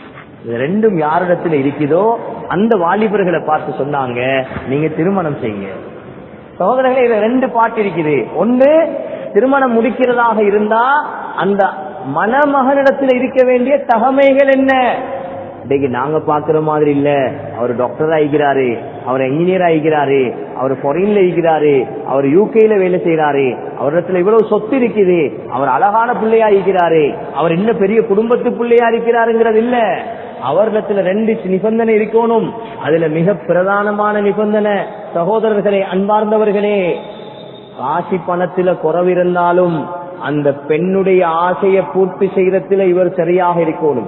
இது ரெண்டும் யாரிடத்துல இருக்குதோ அந்த வாலிபர்களை பார்த்து சொன்னாங்க நீங்க திருமணம் செய்யுங்க சகோதரர்களே இதுல ரெண்டு பாட்டு இருக்குது ஒன்று திருமணம் முடிக்கிறதாக இருந்தா அந்த மணமகனிடத்தில் இருக்க வேண்டிய தகமைகள் என்ன இன்னைக்கு நாங்க பாக்குற மாதிரி இல்ல அவர் டாக்டர் ஆகிக்கிறாரு அவர் என்ஜினியர் ஆகிக்கிறாரு அவர் பொறையில இருக்கிறாரு அவர் யூகேல வேலை செய்யறாரு அவரிடத்துல இவ்வளவு சொத்து இருக்குது அவர் அழகான பிள்ளையா இருக்கிறாரு அவர் இன்னும் பெரிய குடும்பத்து பிள்ளையா இருக்கிறாருங்கிறது இல்ல அவரிடத்துல ரெண்டு நிபந்தனை இருக்கணும் அதுல மிக பிரதானமான நிபந்தனை சகோதரர்களே அன்பார்ந்தவர்களே காசி பணத்துல குறவிருந்தாலும் அந்த பெண்ணுடைய ஆசையை பூர்த்தி செய்யறதுல இவர் சரியாக இருக்கணும்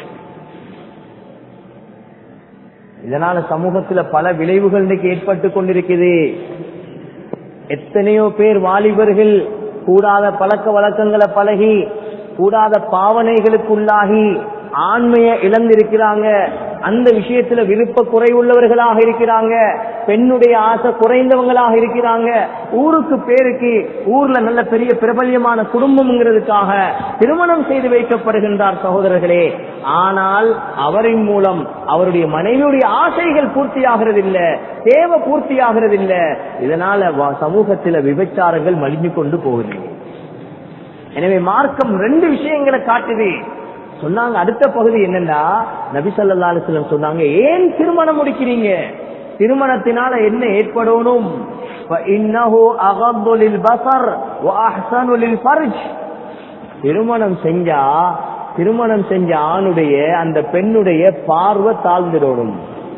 இதனால சமூகத்துல பல விளைவுகள் இன்னைக்கு ஏற்பட்டு கொண்டிருக்குது எத்தனையோ பேர் வாலிபர்கள் கூடாத பழக்க வழக்கங்களை பழகி கூடாத பாவனைகளுக்குள்ளாகி ஆண்மையை இழந்திருக்கிறாங்க அந்த விஷயத்துல விருப்ப குறைவுள்ளவர்களாக இருக்கிறாங்க பெண்ணுடைய ஆசை குறைந்தவங்களாக இருக்கிறாங்க ஊருக்கு பேருக்கு ஊர்ல நல்ல பெரிய பிரபல்யமான குடும்பம்ங்கிறதுக்காக திருமணம் செய்து வைக்கப்படுகின்றார் சகோதரர்களே ஆனால் அவரின் மூலம் அவருடைய மனைவியுடைய ஆசைகள் பூர்த்தியாகிறது இல்ல தேவை பூர்த்தியாகிறது இல்ல இதனால வ- சமூகத்தில விபச்சாரங்கள் மலிஞ்சு கொண்டு போகுது எனவே மார்க்கம் ரெண்டு விஷயங்களை காட்டுது சொன்னாங்க அடுத்த பகுதி என்னன்னா நபி ஸல்லல்லாஹு அலைஹி வஸல்லம் சொன்னாங்க ஏன் திருமணம் முடிக்கிறீங்க திருமணத்தினால என்ன ஏற்படணும் فإنه أغض للبصر وأحسن للفرج திருமணம் செஞ்சா திருமணம் செஞ்ச ஆணுடைய அந்த பெண்ணுடைய பார்வை தாழ்ந்துடணும்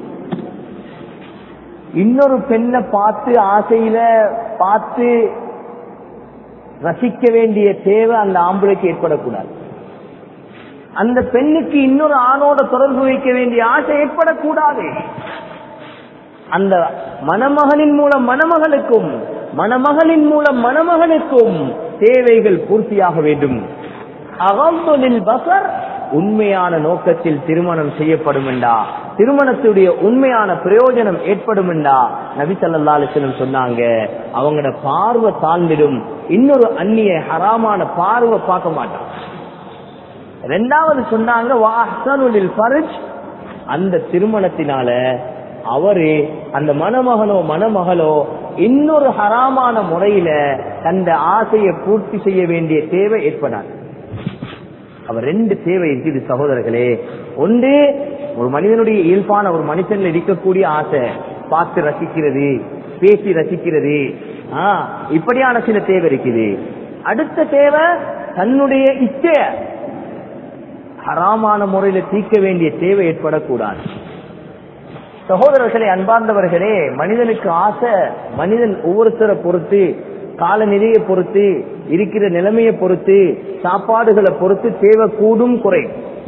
இன்னொரு பெண்ணை பார்த்து ஆசையில பார்த்து ரசிக்க வேண்டிய தேவை அந்த ஆம்பளைக்கு ஏற்படக்கூடாது அந்த பெண்ணுக்கு இன்னொரு ஆணோட தொடர்பு வைக்க வேண்டிய ஆசை ஏற்படக்கூடாது அந்த மணமகனின் மூலம் மணமகளுக்கும் மணமகளின் மூலம் மணமகனுக்கும் தேவைகள் பூர்த்தியாக வேண்டும் அகந்தொழில் பசர் உண்மையான நோக்கத்தில் திருமணம் செய்யப்படும் என்றா திருமணத்துடைய உண்மையான பிரயோஜனம் ஏற்படும் என்றா நபி ஸல்லல்லாஹு அலைஹி வஸல்லம் சொன்னாங்க அவங்களோட பார்வை தாழ்ந்திடும் இன்னொரு அந்நிய ஹராமான பார்வை பார்க்க மாட்டான் ரெண்டாவது சொன்னாங்க வாஹ்சனுலில் ஃபர்ஜ் அந்த திருமணத்தினால அவரு அந்த மணமகனோ மணமகளோ இன்னொரு ஹராமான முறையில தந்த ஆசையை பூர்த்தி செய்ய வேண்டிய தேவை ஏற்படாது அவர் ரெண்டு தேவை இருக்குது சகோதரர்களே ஒன்று ஒரு மனிதனுடைய இயல்பான ஒரு மனுஷன்ல இருக்கக்கூடிய ஆசை பார்த்து ரசிக்கிறது பேசி ரசிக்கிறது ஆ, இப்படியான சில தேவை இருக்குது அடுத்த தேவை தன்னுடைய இச்சைய ஹராமான முறையில தீர்க்க வேண்டிய தேவை ஏற்படக்கூடாது சகோதரர்களே அன்பார்ந்தவர்களே மனிதனுக்கு ஆசை மனிதன் ஒவ்வொருத்தரை பொறுத்து காலநிலையை பொறுத்து இருக்கிற நிலைமையை பொறுத்து சாப்பாடுகளை பொறுத்து தேவை கூடும் குறை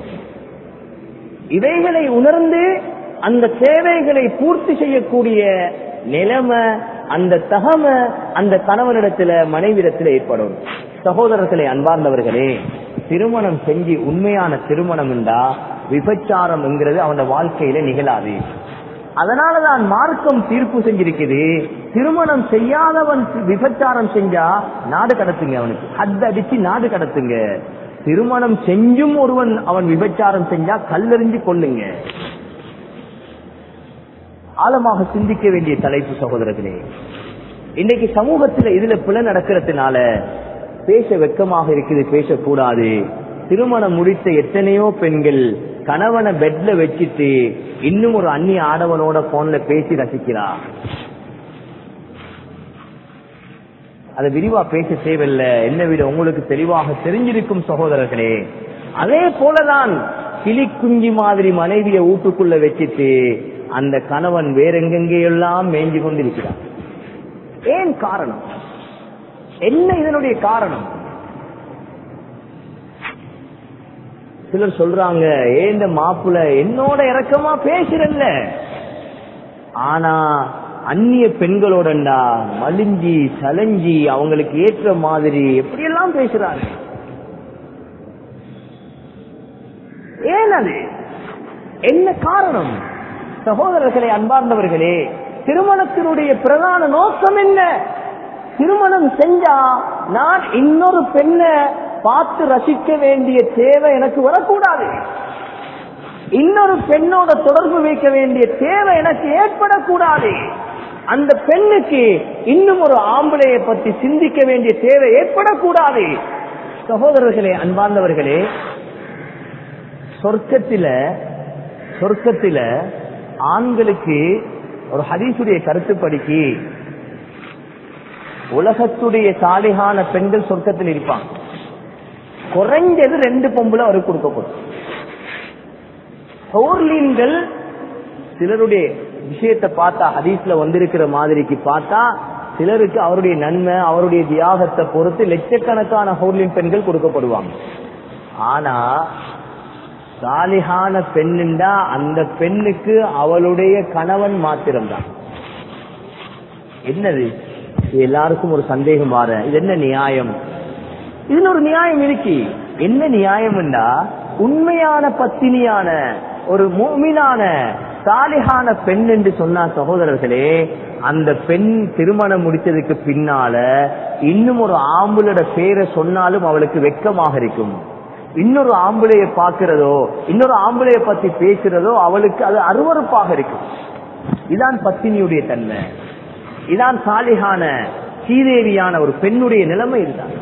இவைகளை உணர்ந்து அந்த தேவைகளை பூர்த்தி செய்யக்கூடிய நிலைமை அந்த தகம அந்த கணவனிடத்துல மனைவிடத்துல ஏற்படும் சகோதரர்களே அன்பார்ந்தவர்களே திருமணம் செஞ்சு உண்மையான திருமணம் என்றா விபச்சாரம் என்கிறது அவன வாழ்க்கையில நிகழாது அதனாலதான் மார்க்கம் தீர்ப்பு செஞ்சிருக்குது திருமணம் செய்யாதவன் விபச்சாரம் செஞ்சா நாடு கடத்துங்க அவனுக்கு ஹத் அடிச்சு நாடு கடத்துங்க திருமணம் செஞ்சும் ஒருவன் அவன் விபச்சாரம் செஞ்சா கல்லெறிஞ்சு கொள்ளுங்க ஆழமாக சிந்திக்க வேண்டிய தலைப்பு சகோதரர்களே இன்னைக்கு சமூகத்துல இதுல பிழை நடக்கிறதுனால பேச வெக்கமாக இருக்குது பேசக்கூடாது திருமணம் முடித்த எத்தனையோ பெண்கள் கணவனை பெட்ல வச்சிட்டு இன்னும் ஒரு அந்நிய ஆடவனோட போன்ல பேசி ரசிக்கிறா அதை விரிவா பேச தேவையில்ல என்ன விட உங்களுக்கு தெளிவாக தெரிஞ்சிருக்கும் சகோதரர்களே அதே போலதான் கிளி குஞ்சு மாதிரி மனைவியை வீட்டுக்குள்ள வச்சிட்டு அந்த கணவன் வேற எங்கெங்கெல்லாம் மேய்ஞ்சு கொண்டிருக்கிறான் ஏன் காரணம் என்ன இதனுடைய காரணம் சிலர் சொல்றாங்க ஏந்த மாப்பிள்ள என்னோட இறக்கமா பேசுறல்ல ஆனா அந்நிய பெண்களோடண்டா மலிஞ்சி சலஞ்சி அவங்களுக்கு ஏற்ற மாதிரி எப்படியெல்லாம் பேசுறாங்க ஏன் அது என்ன காரணம் சகோதரர்களே அன்பார்ந்தவர்களே திருமணத்தினுடைய பிரதான நோக்கம் என்ன திருமணம் செஞ்சா நான் இன்னொரு பெண்ணை பார்த்து ரசிக்க வேண்டிய தேவை எனக்கு வரக்கூடாது இன்னொரு பெண்ணோட தொடர்பு வைக்க வேண்டிய தேவை எனக்கு ஏற்படக்கூடாது அந்த பெண்ணுக்கு இன்னும் ஒரு ஆம்பளையை பற்றி சிந்திக்க வேண்டிய தேவை ஏற்படக்கூடாது சகோதரர்களே அன்பார்ந்தவர்களே சொர்க்கத்தில சொர்க்கத்தில ஆண்களுக்கு ஒரு ஹதீசுடைய கருத்துப்படிக்கு உலகத்துடைய சாலிகான பெண்கள் சொர்க்கத்தில் இருப்பாங்க குறைஞ்சது ரெண்டு பொம்பளை அவருக்கு கொடுக்கப்படும் ஹோர்லீன்கள் சிலருடைய விஷயத்தை பார்த்தா ஹதீஸ்ல வந்திருக்கிற மாதிரிக்கு பார்த்தா சிலருக்கு அவருடைய நன்மை அவருடைய தியாகத்தை பொறுத்து லட்சக்கணக்கான ஹோர்லின் பெண்கள் கொடுக்கப்படுவாங்க ஆனா சாலிகான பெண்ணுண்டா அந்த பெண்ணுக்கு அவளுடைய கணவன் மாத்திரம்தான் என்னது இது எல்லாருக்கும் ஒரு சந்தேகம் வார இது என்ன நியாயம் இதுல ஒரு நியாயம் இருக்கு என்ன நியாயம்டா உண்மையான பத்தினியான ஒரு மூமினான சாலிகான பெண் என்று சொன்னா சகோதரர்களே அந்த பெண் திருமணம் முடிச்சதுக்கு பின்னால இன்னும் ஒரு ஆம்பளோட பேரை சொன்னாலும் அவளுக்கு வெக்கமாக இருக்கும் இன்னொரு ஆம்பளைய பாக்குறதோ இன்னொரு ஆம்பளைய பத்தி பேசுறதோ அவளுக்கு அது அருவறுப்பாக இருக்கும் இதான் பத்தினியுடைய தன்மை இதான் சாலிகான சீதேவியான ஒரு பெண்ணுடைய நிலைமை இதுதான்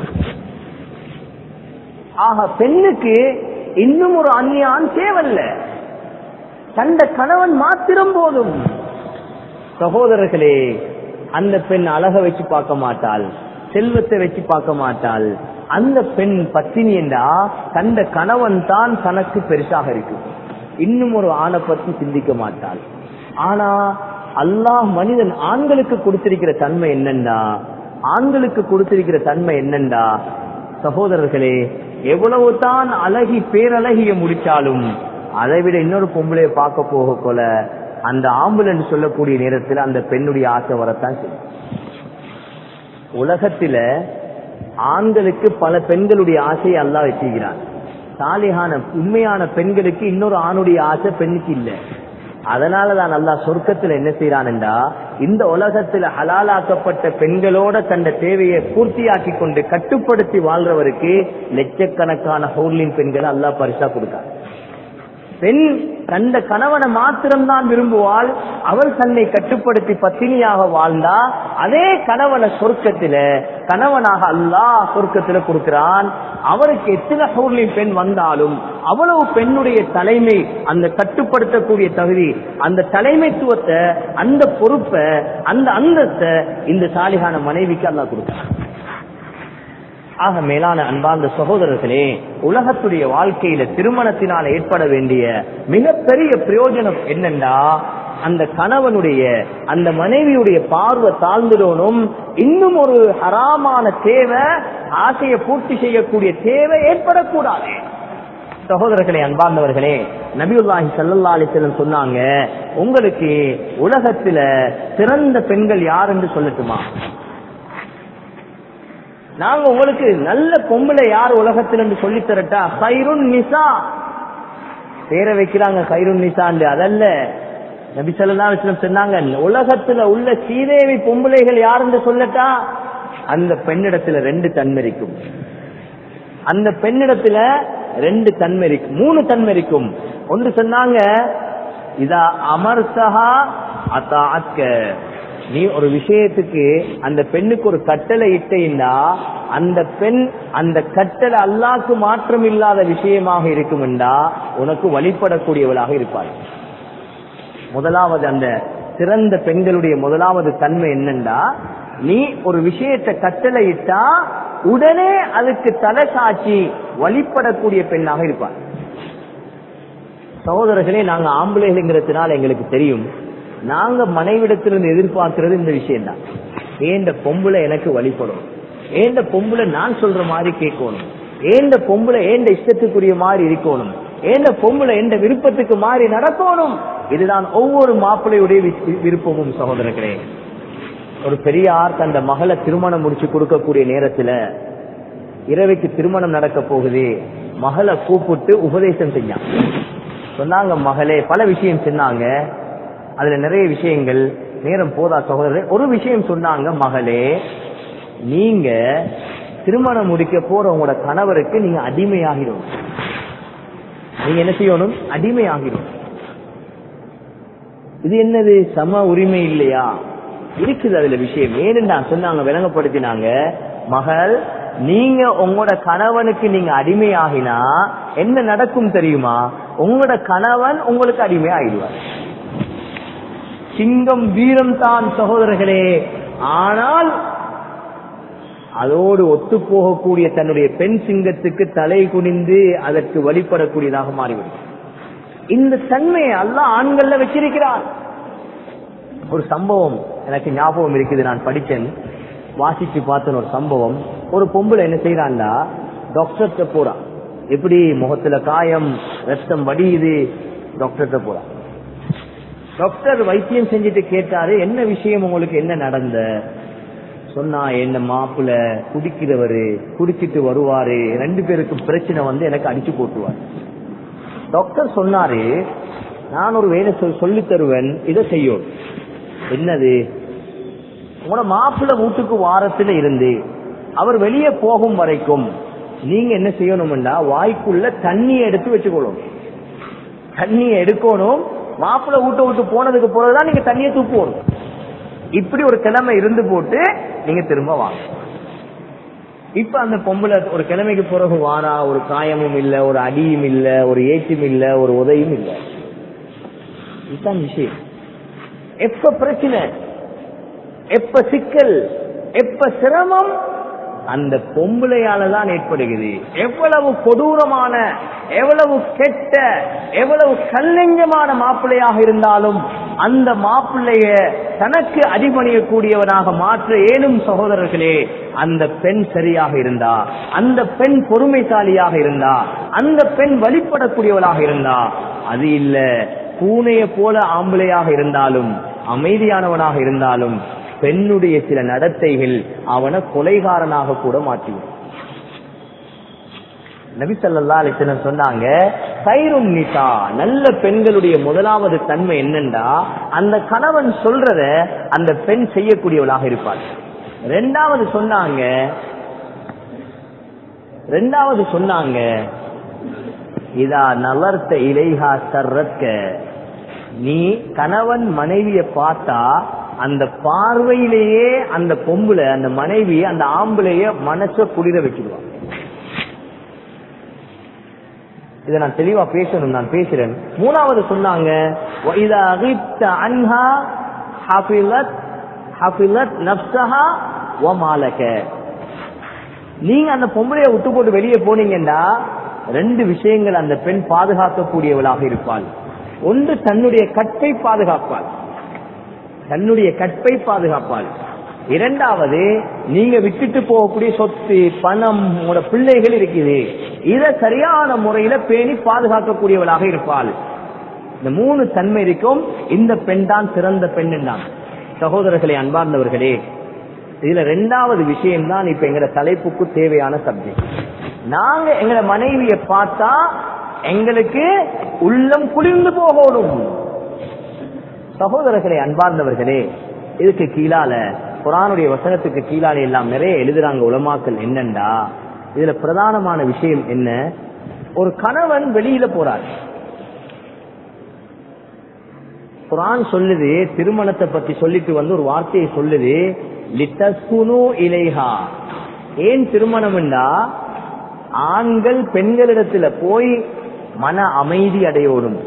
ஆக பெண்ணுக்கு இன்னும் ஒரு அந்நியான் தேவல்ல கண்ட கணவன் மாத்திரம் போதும் சகோதரர்களே அந்த பெண் அழக வச்சு பார்க்க மாட்டாள் செல்வத்தை வச்சு பார்க்க மாட்டாள் அந்த பெண் பத்தினி என்றா கண்ட கணவன் தான் தனக்கு பெருசாக இருக்கும் இன்னும் ஒரு ஆணை பத்தி சிந்திக்க மாட்டாள் ஆனா அல்லாஹ் மனிதன் ஆண்களுக்கு கொடுத்திருக்கிற தன்மை என்னண்டா ஆண்களுக்கு கொடுத்திருக்கிற தன்மை என்னண்டா சகோதரர்களே எவ்வளவு தான் அழகி பேரழகிய முடிச்சாலும் அதை விட இன்னொரு பொம்பளைய பார்க்க போக கொல அந்த ஆம்புலன்ஸ் சொல்லக்கூடிய நேரத்தில் அந்த பெண்ணுடைய ஆசை வரத்தான் செய்யும் உலகத்தில ஆண்களுக்கு பல பெண்களுடைய ஆசையை அல்லா வச்சுக்கிறான் சாலிகான உண்மையான பெண்களுக்கு இன்னொரு ஆணுடைய ஆசை பெண்ணுக்கு இல்லை அதனாலதான் அல்லா சொர்க்கத்துல என்ன செய்யறான்டா இந்த உலகத்துல ஹலாலாக்கப்பட்ட பெண்களோட தந்த தேவையை பூர்த்தியாக்கி கொண்டு கட்டுப்படுத்தி வாழ்றவருக்கு லட்சக்கணக்கான ஹோர்லின் பெண்களை அல்லா பரிசா கொடுக்கார் பெண் தந்த கணவனை மாத்திரம்தான் விரும்புவாள் அவள் தன்னை கட்டுப்படுத்தி பத்தினியாக வாழ்ந்தா அதே கணவனை சொர்க்கத்தில கணவனாக அல்லாஹ் சொர்க்கத்தில கொடுக்கிறான் அவருக்கு எத்தனை ஹோர்லின் பெண் வந்தாலும் அவ்வளவு பெண்ணுடைய தலைமை அந்த கட்டுப்படுத்தக்கூடிய தகுதி அந்த தலைமைத்துவத்தை அந்த பொறுப்பை அந்த அந்தஸ்தை இந்த சாலிகான மனைவிக்கு அல்லாஹ் கொடுக்கிறான் ஆக மேலான அன்பார்ந்த சகோதரர்களே உலகத்துடைய வாழ்க்கையில திருமணத்தினால் ஏற்பட வேண்டிய மிகப்பெரிய பிரயோஜனம் என்னண்டா அந்த கணவனுடைய அந்த மனைவியுடைய பார்வை தாழ்ந்துடணும் இன்னும் ஒரு ஹராமான தேவை ஆசையை பூர்த்தி செய்யக்கூடிய தேவை ஏற்படக்கூடாது சகோதரர்களே அன்பார்ந்தவர்களே நபியுல்லாஹி சல்லல்லா அலிசல்லம் சொன்னாங்க உங்களுக்கு உலகத்துல சிறந்த பெண்கள் யார் என்று சொல்லட்டுமா நாங்க உங்களுக்கு நல்ல பொம்பளை யார் உலகத்தில் என்று சொல்லி தரட்டா ஹைருன் நிசா பேரை வைக்கிறாங்க ஹைருன் நிசாண்டு அதல்ல நபி சொல்லா சொன்னாங்க உலகத்துல உள்ள சீதேவி பொம்பளைகள் யார் என்று சொல்லட்டா அந்த பெண்ணிடத்துல ரெண்டு தன்மை இருக்கும் அந்த பெண்ணிடத்துல ரெண்டு தன்மை இருக்கும் மூணு தன்மை இருக்கும் ஒன்று சொன்னாங்க இதா அமர்சகா அத்தாக்க நீ ஒரு விஷயத்துக்கு அந்த பெண்ணுக்கு ஒரு கட்டளை இட்டா அந்த பெண் அந்த கட்டளை அல்லாக்கு மாற்றம் இல்லாத விஷயமாக இருக்குமெண்டா உனக்கு வழிபடக்கூடியவளாக இருப்பாள் முதலாவது அந்த சிறந்த பெண்களுடைய முதலாவது தன்மை என்னண்டா நீ ஒரு விஷயத்தை கட்டளை இட்டா உடனே அதுக்கு தலை சாட்சி வழிபடக்கூடிய பெண்ணாக இருப்பாள் சகோதரர்களே நாங்க ஆம்பளைங்கிறதுனால எங்களுக்கு தெரியும் நாங்க மனைவிடத்திலிருந்து எதிர்பார்க்கிறது இந்த விஷயம் தான் ஏண்ட பொம்பளை எனக்கு வழிபடும் ஏண்ட பொம்பளை நான் சொல்ற மாதிரி கேட்கணும் ஏண்ட பொம்பளை ஏண்ட இஷ்டத்துக்குரிய மாதிரி இருக்கணும் ஏண்ட பொம்பளை எந்த விருப்பத்துக்கு மாறி நடக்கணும் இதுதான் ஒவ்வொரு மாப்பிள்ளையுடைய விருப்பமும் சகோதரர்களே ஒரு பெரியார் தந்த மகளை திருமணம் முடிச்சு கொடுக்கக்கூடிய நேரத்துல இரவைக்கு திருமணம் நடக்க போகுது மகளை கூப்பிட்டு உபதேசம் செஞ்சான் சொன்னாங்க மகளே பல விஷயம் சொன்னாங்க அதுல நிறைய விஷயங்கள் நேரம் போதா சகோதரர் ஒரு விஷயம் சொன்னாங்க மகளே நீங்க திருமணம் முடிக்க போற உங்களோட கணவருக்கு நீங்க அடிமையாகிடும் நீங்க என்ன செய்யணும் அடிமையாகிடும் இது என்னது சம உரிமை இல்லையா இருக்குது அதுல விஷயம் ஏனென்றா சொன்னாங்க விளங்கப்படுத்தினாங்க மகள் நீங்க உங்களோட கணவனுக்கு நீங்க அடிமையாகினா என்ன நடக்கும் தெரியுமா உங்களோட கணவன் உங்களுக்கு அடிமை ஆகிடுவார் சிங்கம் வீரம் தான் சகோதரர்களே ஆனால் அதோடு ஒத்து போகக்கூடிய தன்னுடைய பெண் சிங்கத்துக்கு தலை குனிந்து அதற்கு வழிபடக்கூடியதாக மாறிவிடும் இந்த தன்மையை அல்லாஹ் ஆண்கள்ல வச்சிருக்கிறார் ஒரு சம்பவம் எனக்கு ஞாபகம் இருக்குது நான் படிச்சேன் வாசிச்சு பார்த்தேன் ஒரு சம்பவம் ஒரு பொம்பளை என்ன செய்யறான்டா டாக்டர்கிட்ட போறான் எப்படி முகத்துல காயம் ரத்தம் வடியுது டாக்டர்கிட்ட போறான் டாக்டர் வைத்தியம் செஞ்சுட்டு கேட்டாரு என்ன விஷயம் உங்களுக்கு என்ன நடந்த சொன்னா என்ன மாப்பிள்ள குடிக்கிறவரு குடிச்சிட்டு வருவாரு ரெண்டு பேருக்கும் பிரச்சனை வந்து எனக்கு அடிச்சு போட்டுவார் டாக்டர் சொன்னாரு நான் ஒரு வேலை சொல்- சொல்லித் தருவேன் இதை செய்யும் என்னது உங்களோட மாப்பிள்ளை வீட்டுக்கு வாரத்துல இருந்து அவர் வெளியே போகும் வரைக்கும் நீங்க என்ன செய்யணும்டா வாய்க்குள்ள தண்ணியை எடுத்து வச்சுக்கணும் தண்ணியை எடுக்கணும் மாப்பிள்ளை வீட்டை விட்டு போனதுக்கு பிறகுதான் நீங்க தண்ணியை தூக்குவோம் இப்படி ஒரு கிழமை இருந்து போட்டு நீங்க திரும்ப வாங்க இப்ப அந்த பொம்பளை ஒரு கிழமைக்கு பிறகு வாரா ஒரு காயமும் இல்ல ஒரு அடியும் இல்ல ஒரு ஏச்சும் இல்ல ஒரு உதவியும் இல்ல இதுதான் விஷயம் எப்ப பிரச்சனை எப்ப சிக்கல் எப்ப சிரமம் அந்த பொம்பளையால தான் ஏற்படுகிறது எவ்வளவு கொடூரமான எவ்வளவு கெட்ட எவ்வளவு கல்லெஞ்சமான மாப்பிள்ளையாக இருந்தாலும் அந்த மாப்பிள்ளைய தனக்கு அடிபணியக்கூடியவனாக மாற்ற ஏனும் சகோதரர்களே அந்த பெண் சரியாக இருந்தா அந்த பெண் பொறுமைசாலியாக இருந்தா அந்த பெண் வழிபடக்கூடியவளாக இருந்தா அது இல்ல பூனைய போல ஆம்பளையாக இருந்தாலும் அமைதியானவனாக இருந்தாலும் பெண்ணுடைய சில நடத்தைகள் அவனை கொலைகாரனாக கூட மாற்றிவிடும் நபி ஸல்லல்லாஹு அலைஹி வஸல்லம் சொன்னாங்க கைரும் நிசா நல்ல பெண்களுடைய முதலாவது தன்மை என்னண்டா அந்த கணவன் சொல்றத அந்த பெண் செய்யக்கூடியவளாக இருப்பாள் ரெண்டாவது சொன்னாங்க ரெண்டாவது சொன்னாங்க இதா நலர்த்த இலைஹா சர்ரத்க நீ கணவன் மனைவிய பார்த்தா அந்த பார்வையிலேயே அந்த பொம்புல அந்த மனைவி அந்த ஆம்பளைய மனச குளிர வச்சிடுவான் இதை நான் தெளிவா பேசணும் நான் பேசுறேன் மூணாவது சொன்னாங்க وَإِذَا غِبْتَ عَنْهَا حَفِظَتْ حَفِظَتْ نَفْسَهَا وَمَالَكَ நீங்க அந்த பொம்பளைய விட்டு போட்டு வெளியே போனீங்கன்னா ரெண்டு விஷயங்கள் அந்த பெண் பாதுகாக்கக்கூடியவளாக இருப்பாள் ஒன்று தன்னுடைய கற்பை பாதுகாப்பாள் தன்னுடைய கற்பை பாதுகாப்பாள் இரண்டாவது நீங்க விட்டுட்டு போகக்கூடிய சொத்து பணம் உங்களோட பிள்ளைகள் இருக்குது இத சரியான முறையில பேணி பாதுகாக்கக்கூடியவளாக இருப்பாள் இந்த மூணு தன்மை இருக்கும் இந்த பெண் தான் சிறந்த பெண் தான் சகோதரர்களே அன்பார்ந்தவர்களே இதுல ரெண்டாவது விஷயம் தான் இப்ப எங்கட தலைப்புக்கு தேவையான சப்ஜெக்ட் நாங்க எங்கட மனைவியை பார்த்தா எங்களுக்கு உள்ளம் குளிர்ந்து போகணும் சகோதரர்களே அன்பார்ந்தவர்களே இதுக்கு கீழால குரானுடைய வசனத்துக்கு கீழால எல்லாம் நிறைய எழுதுறாங்க உலமாக்கள் என்னண்டா இதுல பிரதானமான விஷயம் என்ன ஒரு கணவன் வெளியில போறார் குரான் சொல்லுது திருமணத்தை பத்தி சொல்லிட்டு வந்து ஒரு வார்த்தையை சொல்லுது லிட்டஸ்குனு இலைஹா ஏன் திருமணம்டா ஆண்கள் பெண்களிடத்துல போய் மன அமைதி அடையோடும்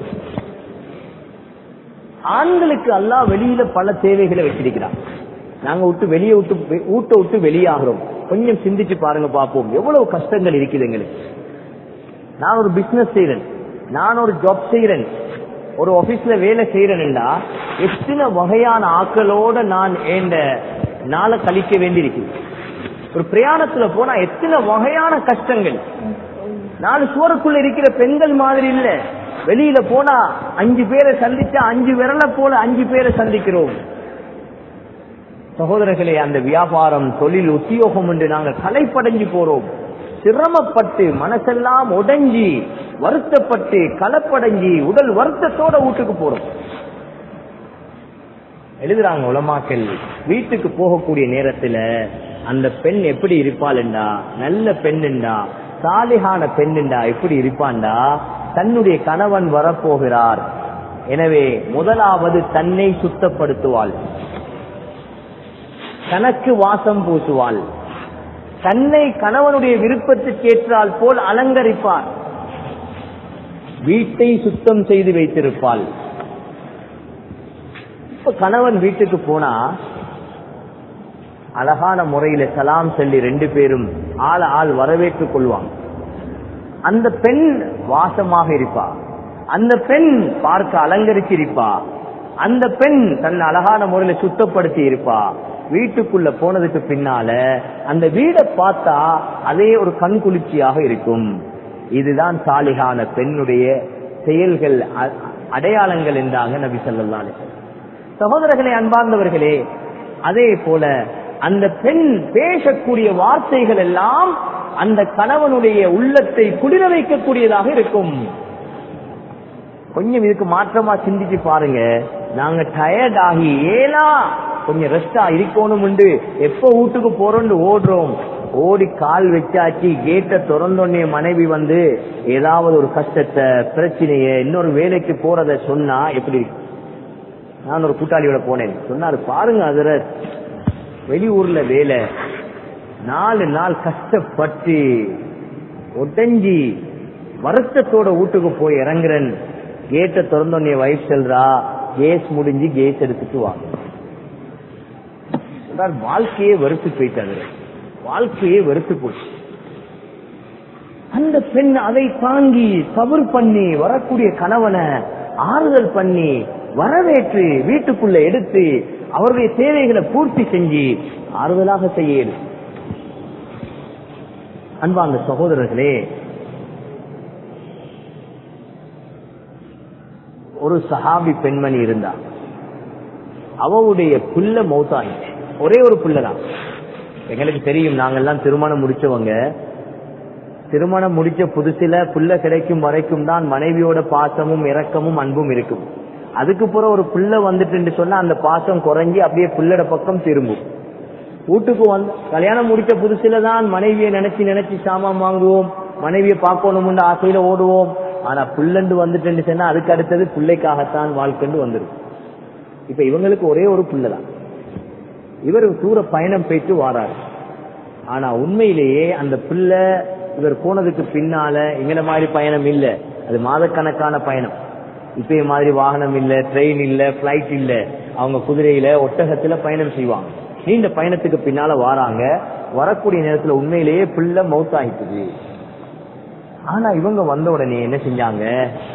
ஆண்களுக்கு அல்லாஹ் வெளியில பல தேவைகளை வச்சிருக்கிறான் நாங்க விட்டு வெளியே விட்டு ஊட்ட விட்டு வெளியாகிறோம் கொஞ்சம் சிந்திச்சு பாருங்க பாப்போம் எவ்வளவு கஷ்டங்கள் இருக்குது எங்களுக்கு நான் ஒரு பிசினஸ் செய்யறேன் நான் ஒரு ஜாப் செய்யறேன் ஒரு ஆபீஸ்ல வேலை செய்யறேன்டா எத்தனை வகையான ஆக்களோட நான் ஏண்ட நாளை கழிக்க வேண்டியிருக்கு ஒரு பிரயாணத்துல போனா எத்தனை வகையான கஷ்டங்கள் நாலு சுவருக்குள்ள இருக்கிற பெண்கள் மாதிரி இல்ல வெளியில போனா அஞ்சு பேரை சந்திச்சா அஞ்சு விரல போல அஞ்சு பேரை சந்திக்கிறோம் சகோதரர்களே அந்த வியாபாரம் தொழில் உத்தியோகம் என்று நாங்கள் கலைப்படைஞ்சு போறோம் சிரமப்பட்டு மனசெல்லாம் உடைஞ்சி வருத்தப்பட்டு கலப்படைஞ்சி உடல் வருத்தத்தோட வீட்டுக்கு போறோம் எழுதுறாங்க உலமாக்கள் வீட்டுக்கு போகக்கூடிய நேரத்துல அந்த பெண் எப்படி இருப்பாள்டா நல்ல பெண்ணுண்டா சாலிகான பெண்ணுண்டா எப்படி இருப்பான்டா தன்னுடைய கணவன் வரப்போகிறார் எனவே முதலாவது தன்னை சுத்தப்படுத்துவாள் தனக்கு வாசம் பூசுவாள் தன்னை கணவனுடைய விருப்பத்துக்கு ஏற்றால் போல் அலங்கரிப்பார் வீட்டை சுத்தம் செய்து வைத்திருப்பாள் இப்ப கணவன் வீட்டுக்கு போனா அழகான முறையில சலாம் சொல்லி ரெண்டு பேரும் ஆள் ஆள் வரவேற்றுக் கொள்வாங்க அந்த பெண் வாசமாக இருப்பா அந்த பெண் பார்க்க அலங்கரிச்சிருப்பா அந்த பெண் தன் அழகான முறையில சுத்தப்படுத்தி இருப்பா வீட்டுக்குள்ள போனதுக்கு பின்னால அந்த வீடை பார்த்தா அதே ஒரு கண் குளிர்ச்சியாக இருக்கும் இதுதான் சாலிகான பெண்ணுடைய செயல்கள் அ- அடையாளங்கள் என்றாங்க நபி ஸல்லல்லாஹு அலைஹி வஸல்லம். சகோதரர்களே அன்பார்ந்தவர்களே அதே போல அந்த பெண் பேசக்கூடிய வார்த்தைகள் எல்லாம் அந்த கணவனுடைய உள்ளத்தை குளிர வைக்கக்கூடியதாக இருக்கும் கொஞ்சம் இதுக்கு மாற்றமா சிந்திச்சு பாருங்க நாங்க டயர்ட் ஆகி ஏலா கொஞ்சம் ரெஸ்டா இருக்கணும் எப்ப வீட்டுக்கு போறோம்னு ஓடுறோம் ஓடி கால் வச்சாச்சு கேட்டை திறந்தோடனே மனைவி வந்து ஏதாவது ஒரு கஷ்டத்தை பிரச்சனைய இன்னொரு வேலைக்கு போறத சொன்னா எப்படி இருக்கு? நான் ஒரு கூட்டாளியோட போனேன் சொன்னாரு பாருங்க அதுல வெளியூர்ல வேலை நாலு நாள் கஷ்டப்பட்டு ஒட்டஞ்சி வருத்தத்தோட வீட்டுக்கு போய் இறங்குறேன் கேட்டை திறந்தோடனே வைஃப் செல்றா கேஸ் முடிஞ்சு கேஸ் எடுத்துட்டு வாங்க சொல்றார், வாழ்க்கையே வெறுத்து போயிட்டாரு வாழ்க்கையே வெறுத்து போச்சு அந்த பெண் அதை தாங்கி சபர் பண்ணி வரக்கூடிய கணவனை ஆறுதல் பண்ணி வரவேற்று வீட்டுக்குள்ள எடுத்து அவருடைய தேவைகளை பூர்த்தி செஞ்சு ஆறுதலாக செய்ய இயலும். அன்பார்ந்த சகோதரர்களே ஒரு சஹாபி பெண்மணி இருந்தா அவளுடைய புள்ள மௌத்தாயிடுச்சு ஒரே ஒரு புள்ளதான் எங்களுக்கு தெரியும் நாங்கெல்லாம் திருமணம் முடிச்சவங்க திருமணம் முடிச்ச புதுசில புள்ள கிடைக்கும் வரைக்கும் தான் மனைவியோட பாசமும் இரக்கமும் அன்பும் இருக்கும் அதுக்கு பிறகு ஒரு புள்ள வந்துட்டு சொன்னா அந்த பாசம் குறைஞ்சி அப்படியே புள்ளட பக்கம் திரும்பும் வீட்டுக்கு வந்து கல்யாணம் முடிச்ச புதுசுல தான் மனைவியை நினைச்சு நினைச்சு சாமான் வாங்குவோம் மனைவியை பார்க்கணும்னு ஆசையில ஓடுவோம் ஆனா புள்ளண்டு வந்துட்டு சொன்னா அதுக்கு அடுத்தது பிள்ளைக்காகத்தான் வாழ்க்கண்டு வந்துடும் இப்ப இவங்களுக்கு ஒரே ஒரு புள்ளதான் இவர் தூர பயணம் போயிட்டு வாராரு ஆனா உண்மையிலேயே அந்த பிள்ளை இவர் போனதுக்கு பின்னால எங்கட மாதிரி பயணம் இல்ல அது மாதக்கணக்கான பயணம் இப்பய மாதிரி வாகனம் இல்ல ட்ரெயின் இல்ல பிளைட் இல்ல அவங்க குதிரையில ஒட்டகத்துல பயணம் செய்வாங்க நீண்ட பயணத்துக்கு பின்னால வாராங்க வரக்கூடிய நேரத்துல உண்மையிலேயே பிள்ளை மவுத் ஆயிட்டுது ஆனா இவங்க வந்த உடனே என்ன செஞ்சாங்க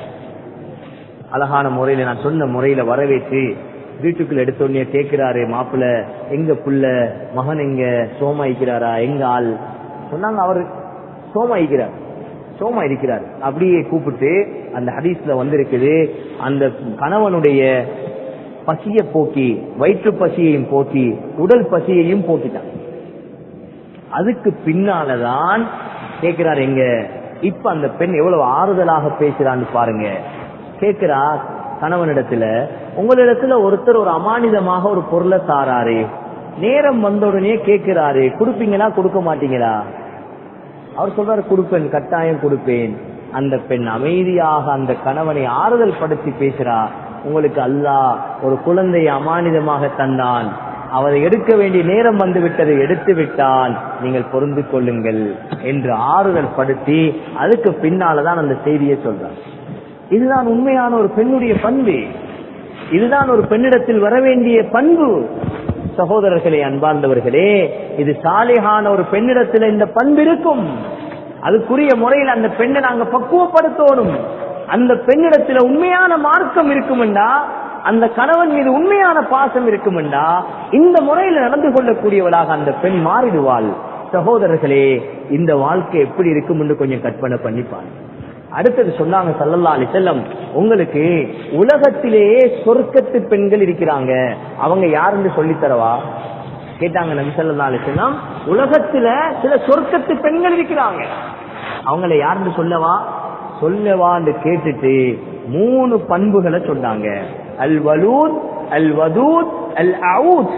அழகான முறையில நான் சொன்ன முறையில வரவேற்று வீட்டுக்குள்ள எடுத்த உடனே கேட்கிறாரு மாப்பிள்ள எங்க புள்ள மகன் எங்க சோமா இருக்கிறாரா எங்க ஆள் சொன்னாங்க அவரு சோமா இருக்கிறார் சோமா இருக்கிறார் அப்படியே கூப்பிட்டு அந்த ஹதீஸ்ல வந்திருக்குது அந்த கணவனுடைய பசிய போக்கி வயிற்று பசியையும் போக்கி உடல் பசியையும் போக்கிட்டான் அதுக்கு பின்னாலதான் கேட்கிறார் எங்க இப்ப அந்த பெண் எவ்வளவு ஆறுதலாக பேசுறான்னு பாருங்க கேட்கிறா கணவனிடத்துல உங்களிடத்துல ஒருத்தர் ஒரு அமானிதமாக ஒரு பொருளை தாராரு நேரம் வந்த உடனே கேட்கிறாரு கொடுப்பீங்களா கொடுக்க மாட்டீங்களா அவர் சொல்றாரு கொடுப்பேன் கட்டாயம் கொடுப்பேன் அந்த பெண் அமைதியாக அந்த கணவனை ஆறுதல் படுத்தி பேசுறா உங்களுக்கு அல்லாஹ் ஒரு குழந்தையை அமானிதமாக தந்தான் அவரை எடுக்க வேண்டிய நேரம் வந்து விட்டதை எடுத்து விட்டால் நீங்கள் பொருந்து கொள்ளுங்கள் என்று ஆறுதல் படுத்தி அதுக்கு பின்னாலதான் அந்த செய்தியை சொல்றார் இதுதான் உண்மையான ஒரு பெண்ணுடைய பண்பு இதுதான் ஒரு பெண்ணிடத்தில் வர வேண்டிய பண்பு சகோதரர்களே அன்பார்ந்தவர்களே இது சாலிகான ஒரு பெண்ணிடத்தில் இந்த பண்பு இருக்கும் அதுக்குரிய முறையில் அந்த பெண்ணை நாங்க பக்குவப்படுத்தணும் அந்த பெண்ணிடத்தில் உண்மையான மார்க்கம் இருக்குமெண்டா அந்த கணவன் மீது உண்மையான பாசம் இருக்குமெண்டா இந்த முறையில் நடந்து கொள்ளக்கூடியவளாக அந்த பெண் மாறிடுவாள் சகோதரர்களே இந்த வாழ்க்கை எப்படி இருக்கும் என்று கொஞ்சம் கற்பனை பண்ணிப்பாங்க அடுத்தது சொன்னாங்க சல்லல்லா அலி செல்லம் உங்களுக்கு உலகத்திலேயே சொர்க்கத்து பெண்கள் இருக்கிறாங்க அவங்க யாருன்னு சொல்லித் தரவா கேட்டாங்க நபி சல்லா அலி செல்லம் உலகத்துல சில சொர்க்கத்து பெண்கள் இருக்கிறாங்க அவங்கள யாருன்னு சொல்லவா சொல்லவான்னு கேட்டுட்டு மூணு பண்புகளை சொன்னாங்க அல் வலூத் அல் வதூத் அல் அவுத்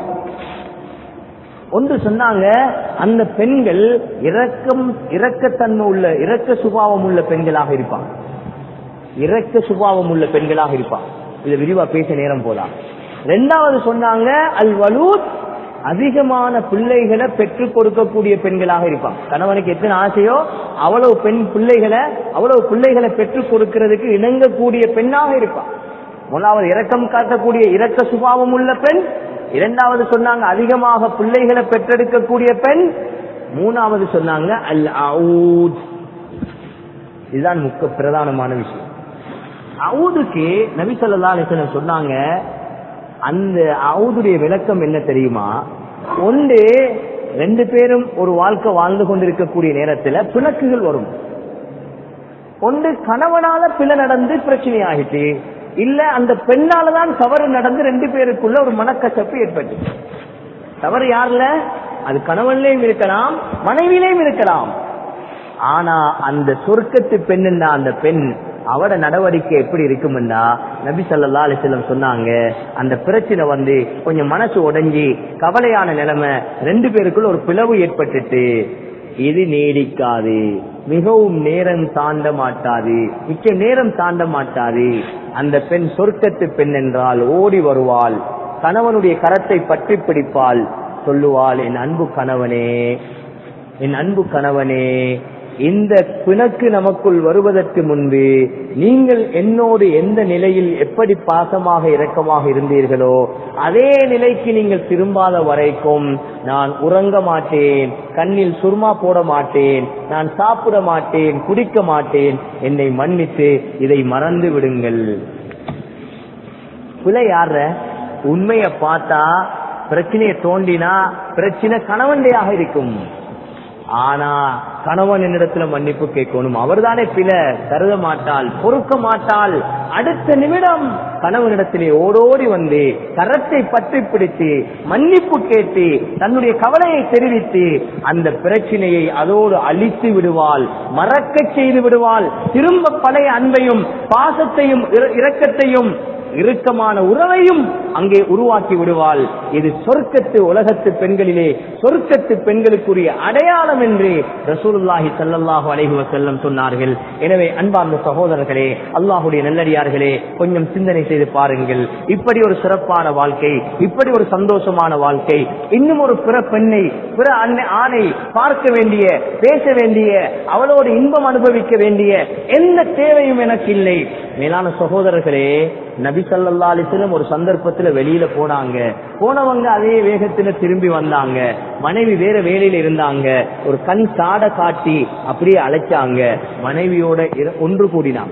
ஒன்று சொன்னாங்க அந்த பெண்கள் இரக்கம் இரக்கத்தன்மை உள்ள இரக்க சுபாவம் உள்ள பெண்களாக இருப்பாங்க இரக்க சுபாவம் உள்ள பெண்களாக இருப்பான் இதை விரிவா பேச நேரம் போதா ரெண்டாவது சொன்னாங்க அல் வலூத் அதிகமான பிள்ளைகளை பெற்றுக் கொடுக்கக்கூடிய பெண்களாக இருப்பான் கணவனுக்கு எத்தனை ஆசையோ அவ்வளவு பெண் பிள்ளைகளை அவ்வளவு பிள்ளைகளை பெற்றுக் கொடுக்கிறதுக்கு இணங்கக்கூடிய பெண்ணாக இருப்பான் முதலாவது இரக்கம் காட்டக்கூடிய இரக்க சுபாவம் உள்ள பெண் இரண்டாவது சொன்னாங்க அதிகமாக பிள்ளைகளை பெற்றெடுக்கக்கூடிய பெண் மூணாவது சொன்னாங்க அல் அவுத் இதுதான் முக்க பிரதானமான விஷயம் அவுதுக்கு நபி ஸல்லல்லாஹு அலைஹி வஸல்லம் சொன்னாங்க அந்த அவுதுடைய விளக்கம் என்ன தெரியுமா ஒன்று ரெண்டு பேரும் ஒரு வாழ்க்கை வாழ்ந்து கொண்டிருக்கக்கூடிய நேரத்துல பிணக்குகள் வரும் ஒன்று கணவனால பிழை நடந்து பிரச்சனை ஆகிட்டு இல்ல அந்த பெண்ணாலதான் தவறு நடந்து ரெண்டு பேருக்குள்ள ஒரு மனக்கசப்பு ஏற்பட்டு தவறு யாருல அது கணவன்லயும் இருக்கலாம் மனைவியிலையும் இருக்கலாம் ஆனா அந்த சொர்க்கத்து பெண்ணுன்னா அந்த பெண் அவட நடவடிக்கை எப்படி இருக்கும்னா நபி ஸல்லல்லாஹு அலைஹி வஸல்லம் சொன்னாங்க அந்த பிரச்சனை வந்து கொஞ்சம் மனசு உடைஞ்சி கவலையான நிலைமை ரெண்டு பேருக்குள்ள ஒரு பிளவு ஏற்பட்டுட்டு இது நீடிக்காது மிகவும் நேரம் தாண்ட மாட்டாது மிச்ச நேரம் தாண்ட மாட்டாது அந்த பெண் சொர்க்கத்து பெண் என்றால் ஓடி வருவாள் கணவனுடைய கரத்தை பற்றி பிடிப்பாள் சொல்லுவாள் என் அன்பு கணவனே என் அன்பு கணவனே இந்த பிணக்கு நமக்குள் வருவதற்கு முன்பு நீங்கள் என்னோடு எந்த நிலையில் எப்படி பாசமாக இரக்கமாக இருந்தீர்களோ அதே நிலைக்கு நீங்கள் திரும்பாத வரைக்கும் நான் உறங்க மாட்டேன் கண்ணில் சுர்மா போட மாட்டேன் நான் சாப்பிட மாட்டேன் குடிக்க மாட்டேன் என்னை மன்னித்து இதை மறந்து விடுங்கள் பிழை யார உண்மைய பார்த்தா பிரச்சனையை தோண்டினா பிரச்சனை கணவன்டையாக இருக்கும் ஆனா கணவன் என்னிடத்துல மன்னிப்பு கேட்கணும் அவர்தானே பில கருத மாட்டாள் பொறுக்க மாட்டாள் அடுத்த நிமிடம் கணவனிடத்திலே ஓடோடி வந்து கரத்தை பற்றி பிடித்து மன்னிப்பு கேட்டு தன்னுடைய கவலையை தெரிவித்து அந்த பிரச்சனையை அதோடு அழித்து விடுவாள் மறக்க செய்து விடுவாள் திரும்ப பழைய அன்பையும் பாசத்தையும் இர- இரக்கத்தையும் இறுக்கமான உறவையும் அங்கே உருவாக்கி விடுவாள் இது சொர்க்கத்து உலகத்து பெண்களிலே சொர்க்கத்து பெண்களுக்குரிய அடையாளம் என்று ரசூலுல்லாஹி ஸல்லல்லாஹு அலைஹி வஸல்லம் சொன்னார்கள் எனவே அன்பார்ந்த சகோதரர்களே அல்லாஹ்வுடைய நல்லடியார்களே கொஞ்சம் சிந்தனை செய்து பாருங்கள் இப்படி ஒரு சிறப்பான வாழ்க்கை இப்படி ஒரு சந்தோஷமான வாழ்க்கை இன்னும் ஒரு பிற பெண்ணை பிற அன்னை ஆணை பார்க்க வேண்டிய பேச வேண்டிய அவளோடு இன்பம் அனுபவிக்க வேண்டிய எந்த தேவையும் எனக்கு இல்லை மேலான சகோதரர்களே நபி ஸல்லல்லாஹு அலைஹி வஸல்லம் ஒரு சந்தர்ப்பத்துல வெளியில போனாங்க போனவங்க அதே வேகத்துல திரும்பி வந்தாங்க மனைவி வேற வேலையில இருந்தாங்க ஒரு கண் சாட காட்டி அப்படியே அழைச்சாங்க மனைவியோட இர- ஒன்று கூடினாங்க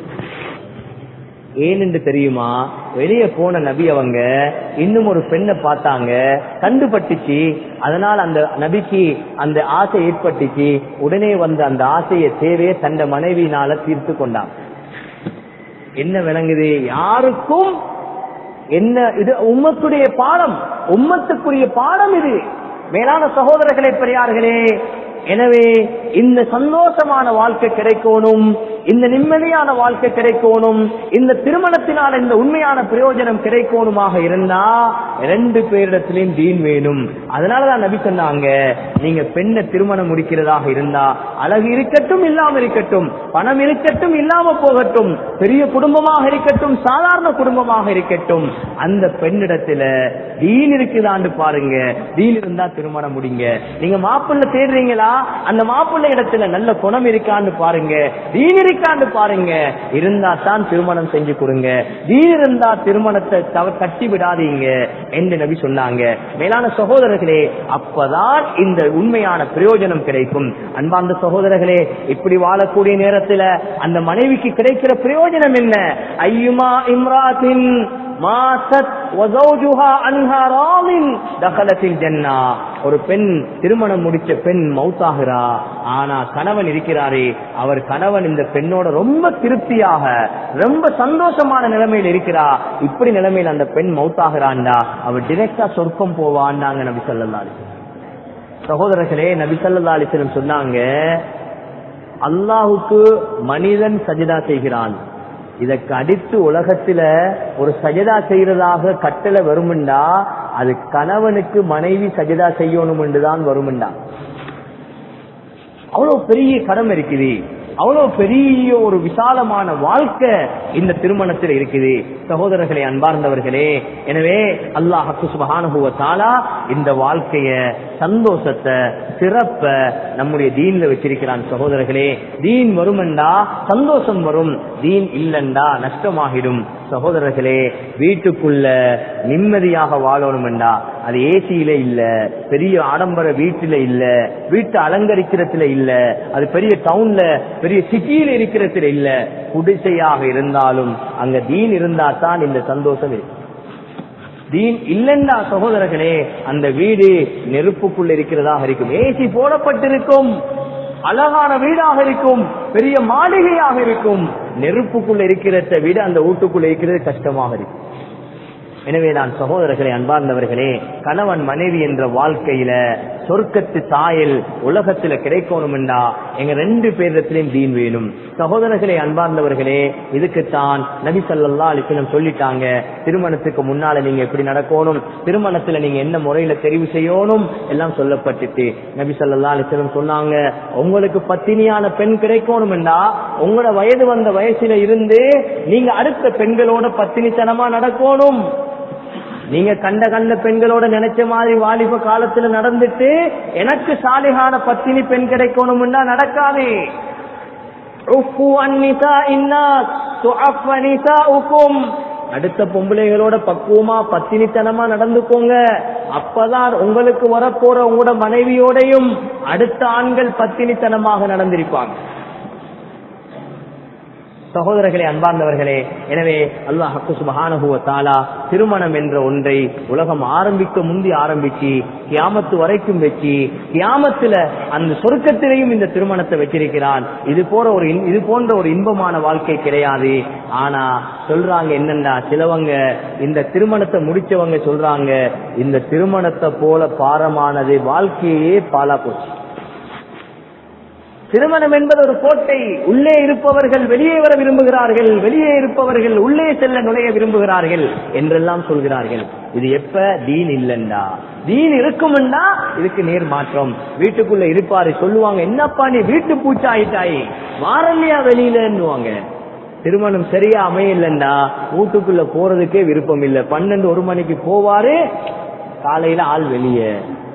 ஏனென்று தெரியுமா வெளியே போன நபி அவங்க இன்னும் ஒரு பெண்ணை பார்த்தாங்க கண்டுபட்டுச்சு அதனால் அந்த நபிக்கு அந்த ஆசை ஏற்பட்டுச்சு உடனே வந்து அந்த ஆசையை தேவையை தந்த மனைவியினால தீர்த்து கொண்டாங்க என்ன விளங்குது யாருக்கும் என்ன இது உம்மத்துடைய பாடம் உம்மத்துக்குரிய பாடம் இது மேலான சகோதரர்களே பெரியார்களே எனவே இந்த சந்தோஷமான வாழ்க்கை கிடைக்கணும் இந்த நிம்மதியான வாழ்க்கை கிடைக்கணும் இந்த திருமணத்தினால் இந்த உண்மையான பிரயோஜனம் கிடைக்கணுமாக இருந்தா ரெண்டு பேரிடத்திலையும் தீன் வேணும் அதனாலதான் நபி சொன்னாங்க நீங்க பெண்ணை திருமணம் முடிக்கிறதாக இருந்தா அழகு இருக்கட்டும் இல்லாம இருக்கட்டும் பணம் இருக்கட்டும் இல்லாம போகட்டும் பெரிய குடும்பமாக இருக்கட்டும் சாதாரண குடும்பமாக இருக்கட்டும் அந்த பெண்ணிடத்துல தீன் இருக்குதான்னு பாருங்க தீன் இருந்தா திருமணம் முடிங்க நீங்க மாப்பிள்ளை தேடுறீங்களா அந்த மாப்பிள்ளை இடத்துல நல்ல குணம் இருக்கான்னு பாருங்க தீன் இருக்கான்னு பாருங்க இருந்தா தான் திருமணம் செஞ்சு கொடுங்க தீன் இருந்தா திருமணத்தை தவ- கட்டி விடாதீங்க என்று நபி சொன்னாங்க மேலான சகோதரர்களே அப்பதான் இந்த உண்மையான பிரயோஜனம் கிடைக்கும் அன்பார்ந்த சகோதரர்களே இப்படி வாழக்கூடிய நேரத்துல அந்த மனைவிக்கு கிடைக்கிற பிரயோஜனம் என்ன ஐயுமா இம்ராத்தின் மாசத் வஸௌஜுஹா அன்ஹா ராலின் தகலத்தில் ஜன்னா ஒரு பெண் திருமணம் முடிச்ச பெண் மௌத்தாகிறா ஆனா கணவன் இருக்கிறாரே அவர் கணவன் இந்த பெண்ணோட ரொம்ப திருப்தியாக ரொம்ப சந்தோஷமான நிலைமையில் இருக்கிறா இப்படி நிலைமையில் அந்த பெண் மௌத்தாகிறான்டா அவர் டிரெக்டா சொர்க்கம் போவான்னாங்க நபி ஸல்லல்லாஹு அலைஹி வஸல்லம். சகோதரர்களே நபி ஸல்லல்லாஹு அலைஹி வஸல்லம் சொன்னாங்க அல்லாஹுக்கு மனிதன் சஜிதா செய்கிறான் இதற்கு அடுத்து உலகத்துல ஒரு சஜதா செய்யறதாக கட்டளை வருமுண்டா அது கணவனுக்கு மனைவி சஜதா செய்யணும் என்றுதான் வருமுண்டா அவ்வளவு பெரிய கடமை இருக்குது அவ்வளவு பெரிய ஒரு விசாலமான வாழ்க்கை இந்த திருமணத்தில் இருக்குது சகோதரர்களே அன்பார்ந்தவர்களே எனவே அல்லாஹு சுபஹானுவ தாலா இந்த வாழ்க்கைய சந்தோஷத்தை சிறப்ப நம்முடைய தீன்ல வச்சிருக்கிறான் சகோதரர்களே தீன் வருமெண்டா சந்தோஷம் வரும் தீன் இல்லண்டா நஷ்டமாகிடும் சகோதரர்களே வீட்டுக்குள்ள நிம்மதியாக வாழணுமெண்டா அது ஏசியில இல்ல பெரிய ஆடம்பர வீட்டுல இல்ல வீட்டை அலங்கரிக்கிறதுல இல்ல அது பெரிய டவுன்ல பெரிய சிட்டியில இருக்கிறதுல இல்ல குடிசையாக இருந்தாலும் அங்க தீன் இருந்தா தான் இந்த சந்தோஷம் இருக்கு தீன் இல்லைண்டா சகோதரர்களே அந்த வீடு நெருப்புக்குள்ள இருக்கிறதாக இருக்கும் ஏசி போடப்பட்டிருக்கும் அழகான வீடாக இருக்கும் பெரிய மாளிகையாக இருக்கும் நெருப்புக்குள்ள இருக்கிறத விட அந்த வீட்டுக்குள்ள இருக்கிறது கஷ்டமாக இருக்கும் எனவே நான் சகோதரர்களே அன்பார்ந்தவர்களே கணவன் மனைவி என்ற வாழ்க்கையில சொர்க்கத்து தாயல் உலகத்துல கிடைக்கணும்டா எங்க ரெண்டு பேரிடத்திலையும் தீன் வேணும் சகோதரர்களே அன்பார்ந்தவர்களே இதுக்குத்தான் நபி சல்லா அலிஸ்லம் சொல்லிட்டாங்க திருமணத்துக்கு முன்னால நீங்க எப்படி நடக்கணும் திருமணத்துல நீங்க என்ன முறையில தெரிவு செய்யணும் எல்லாம் சொல்லப்பட்டுட்டு நபி சல்லா அலிஸ்லம் சொன்னாங்க உங்களுக்கு பத்தினியான பெண் கிடைக்கணும்டா உங்களோட வயது வந்த வயசுல இருந்து நீங்க அடுத்த பெண்களோட பத்தினித்தனமா நடக்கணும் நீங்க கண்ட கண்ட பெண்களோட நினைச்ச மாதிரி வாலிப காலத்துல நடந்துட்டு எனக்கு சாலிகான பத்தினி பெண் கிடைக்கணும்னா நடக்காதே அடுத்த பொம்பளைகளோட பக்குவமா பத்தினித்தனமா நடந்துக்கோங்க அப்பதான் உங்களுக்கு வரப்போற உங்களோட மனைவியோடையும் அடுத்த ஆண்கள் பத்தினித்தனமாக நடந்திருப்பாங்க சகோதரர்களே அன்பார்ந்தவர்களே எனவே அல்லாஹ் ஹக்கு சுபஹானஹுவ தாலா திருமணம் என்ற ஒன்றை உலகம் ஆரம்பிக்க முந்தி ஆரம்பிச்சு கியாமத்து வரைக்கும் வச்சு கியாமத்துல அந்த சொர்க்கத்திலையும் இந்த திருமணத்தை வச்சிருக்கிறான் இது போற ஒரு இன்- இது போன்ற ஒரு இன்பமான வாழ்க்கை கிடையாது ஆனா சொல்றாங்க என்னன்னா சிலவங்க இந்த திருமணத்தை முடிச்சவங்க சொல்றாங்க இந்த திருமணத்தை போல பாரமானது வாழ்க்கையே பாலா போச்சு திருமணம் என்பது ஒரு கோட்டை உள்ளே இருப்பவர்கள் வெளியே வர விரும்புகிறார்கள் வெளியே இருப்பவர்கள் உள்ளே செல்ல நுழைய விரும்புகிறார்கள் என்றெல்லாம் சொல்கிறார்கள் இது எப்ப தீன் இல்லண்டா தீன் இருக்கும்டா இதுக்கு நேர் மாற்றம் வீட்டுக்குள்ள இருப்பாரு சொல்லுவாங்க என்னப்பா நீ வீட்டு பூச்சா ஆயிட்டாயே வாரல்லையா வெளியிலன்னுவாங்க திருமணம் சரியா அமையலண்டா வீட்டுக்குள்ள போறதுக்கே விருப்பம் இல்ல பன்னெண்டு ஒரு மணிக்கு போவாரு காலையில ஆள் வெளியே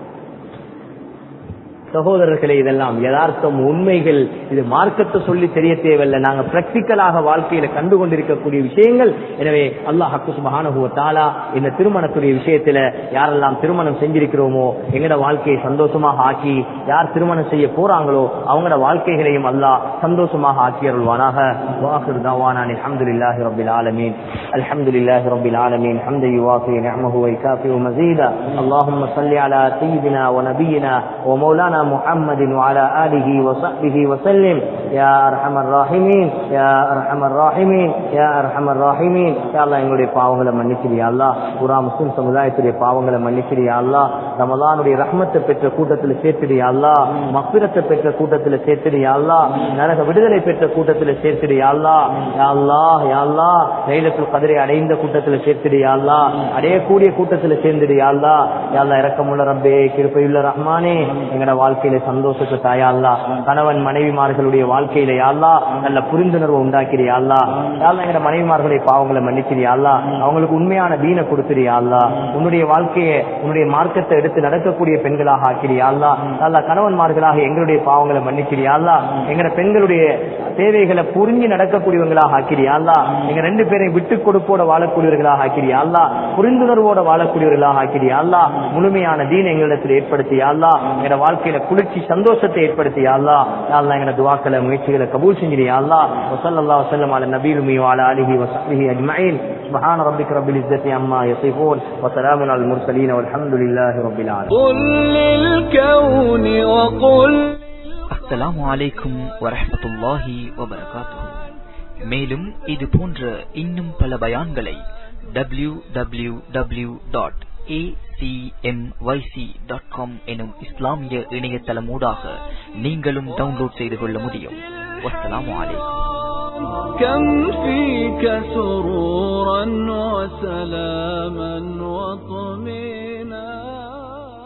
சகோதரர்களே இதெல்லாம் யதார்த்தம் உண்மைகள் இது மார்க்கத்தை சொல்லி தெரிய தேவையில்லை நாங்க பிராக்டிக்கலாக வாழ்க்கையில கண்டு கொண்டிருக்கக்கூடிய விஷயங்கள் எனவே அல்லாஹ் ஹக்கு சுபஹானஹு வ தஆலா இந்த திருமணத்துடைய விஷயத்துல யாரெல்லாம் திருமணம் செஞ்சிருக்கிறோமோ எங்கட வாழ்க்கையை சந்தோஷமாக ஆக்கி யார் திருமணம் செய்ய போறாங்களோ அவங்களோட வாழ்க்கைகளையும் அல்லாஹ் சந்தோஷமாக ஆக்கி அருள்வானாக வாஹிர் தாவானான் அல்ஹம்துலில்லாஹி ரப்பில் ஆலமீன் அல்ஹம்துலில்லாஹி ரப்பில் ஆலமீன் ஹம்த யுவாஃபி நிஅமஹு வ யுகாஃபி மஸீதா اللهم صل على سيدنا ونبينا ومولانا محمد وعلى آله وصحبه وسلم يا أرحم الراحمين يا أرحم الراحمين يا أرحم الراحمين يا الله எங்களுடைய பாவங்களை மன்னிச்சிரியா அல்லாஹ் புறா முஸ்லிம் சமுதாயத்துடைய பாவங்களை மன்னிச்சிரியா அல்லாஹ் ரமலானுடைய ரஹ்மத்தை பெற்ற கூட்டத்தில் சேர்த்துடியா அல்லாஹ் மக்பிரத்தை பெற்ற கூட்டத்தில் சேர்த்துடியா அல்லாஹ் நரக விடுதலை பெற்ற கூட்டத்தில் சேர்த்துடியா அல்லாஹ் யா அல்லாஹ் யா அல்லாஹ் லைலத்துல் கதிரை அடைந்த கூட்டத்தில் சேர்த்துடியா அல்லாஹ் அடையக்கூடிய கூட்டத்தில் சேர்ந்துடியா அல்லாஹ் யா அல்லாஹ் இரக்கமுள்ள ரப்பே கிருபையுள்ள ரஹ்மானே எங்கட வாழ்க்கையில சந்தோஷத்தை தாயா அல்லா கணவன் மனைவிமார்களுடைய வாழ்க்கையில யாழ்லா நல்ல புரிந்துணர்வு உண்டாக்கிறியா அல்லா யாழ்லா எங்கட மனைவிமார்களுடைய பாவங்களை மன்னிச்சிரியா அல்லா அவங்களுக்கு உண்மையான தீன கொடுத்துறியா அல்லா உன்னுடைய வாழ்க்கையை உன்னுடைய மார்க்கத்தை எடுத்து நடக்கக்கூடிய பெண்களாக ஆக்கிறியா அல்லா அல்லா கணவன்மார்களாக எங்களுடைய பாவங்களை மன்னிச்சிரியா அல்லா எங்கட பெண்களுடைய தேவைகளை புரிஞ்சு நடக்கக்கூடியவங்களாக ஆக்கிறியா அல்லா எங்க ரெண்டு பேரையும் விட்டு கொடுப்போட வாழக்கூடியவர்களாக ஆக்கிறியா அல்லா புரிந்துணர்வோட வாழக்கூடியவர்களாக ஆக்கிறியா அல்லா முழுமையான தீன் எங்களிடத்தில் ஏற்படுத்தியா அல்லா எங்க வாழ்க்கையில குளிர்ச்சி சந்தோஷத்தை ஏற்படுத்தியா அல்லா அல்லா எங்க துவாக்களை முயற்சிகளை கபூல் செஞ்சிரியா அல்லா வசல்லா வசல்லம் على النبي الأمي وعلى آله وصحبه أجمعين سبحان ربك رب العزة عما يصفون وسلام على المرسلين والحمد لله رب العالمين قل للكون وقل அஸ்ஸலாமு அலைக்கும் வரஹ்மத்துல்லாஹி வபரகாத்துஹு மேலும் இது போன்ற இன்னும் பல பயான்களை W W W dot dot com எனும் இஸ்லாமிய இணையதளமூடாக நீங்களும் டவுன்லோட் செய்து கொள்ள முடியும் வஸ்ஸலாமு அலைக்கும் كم فيك سرورا وسلاما وطمئنا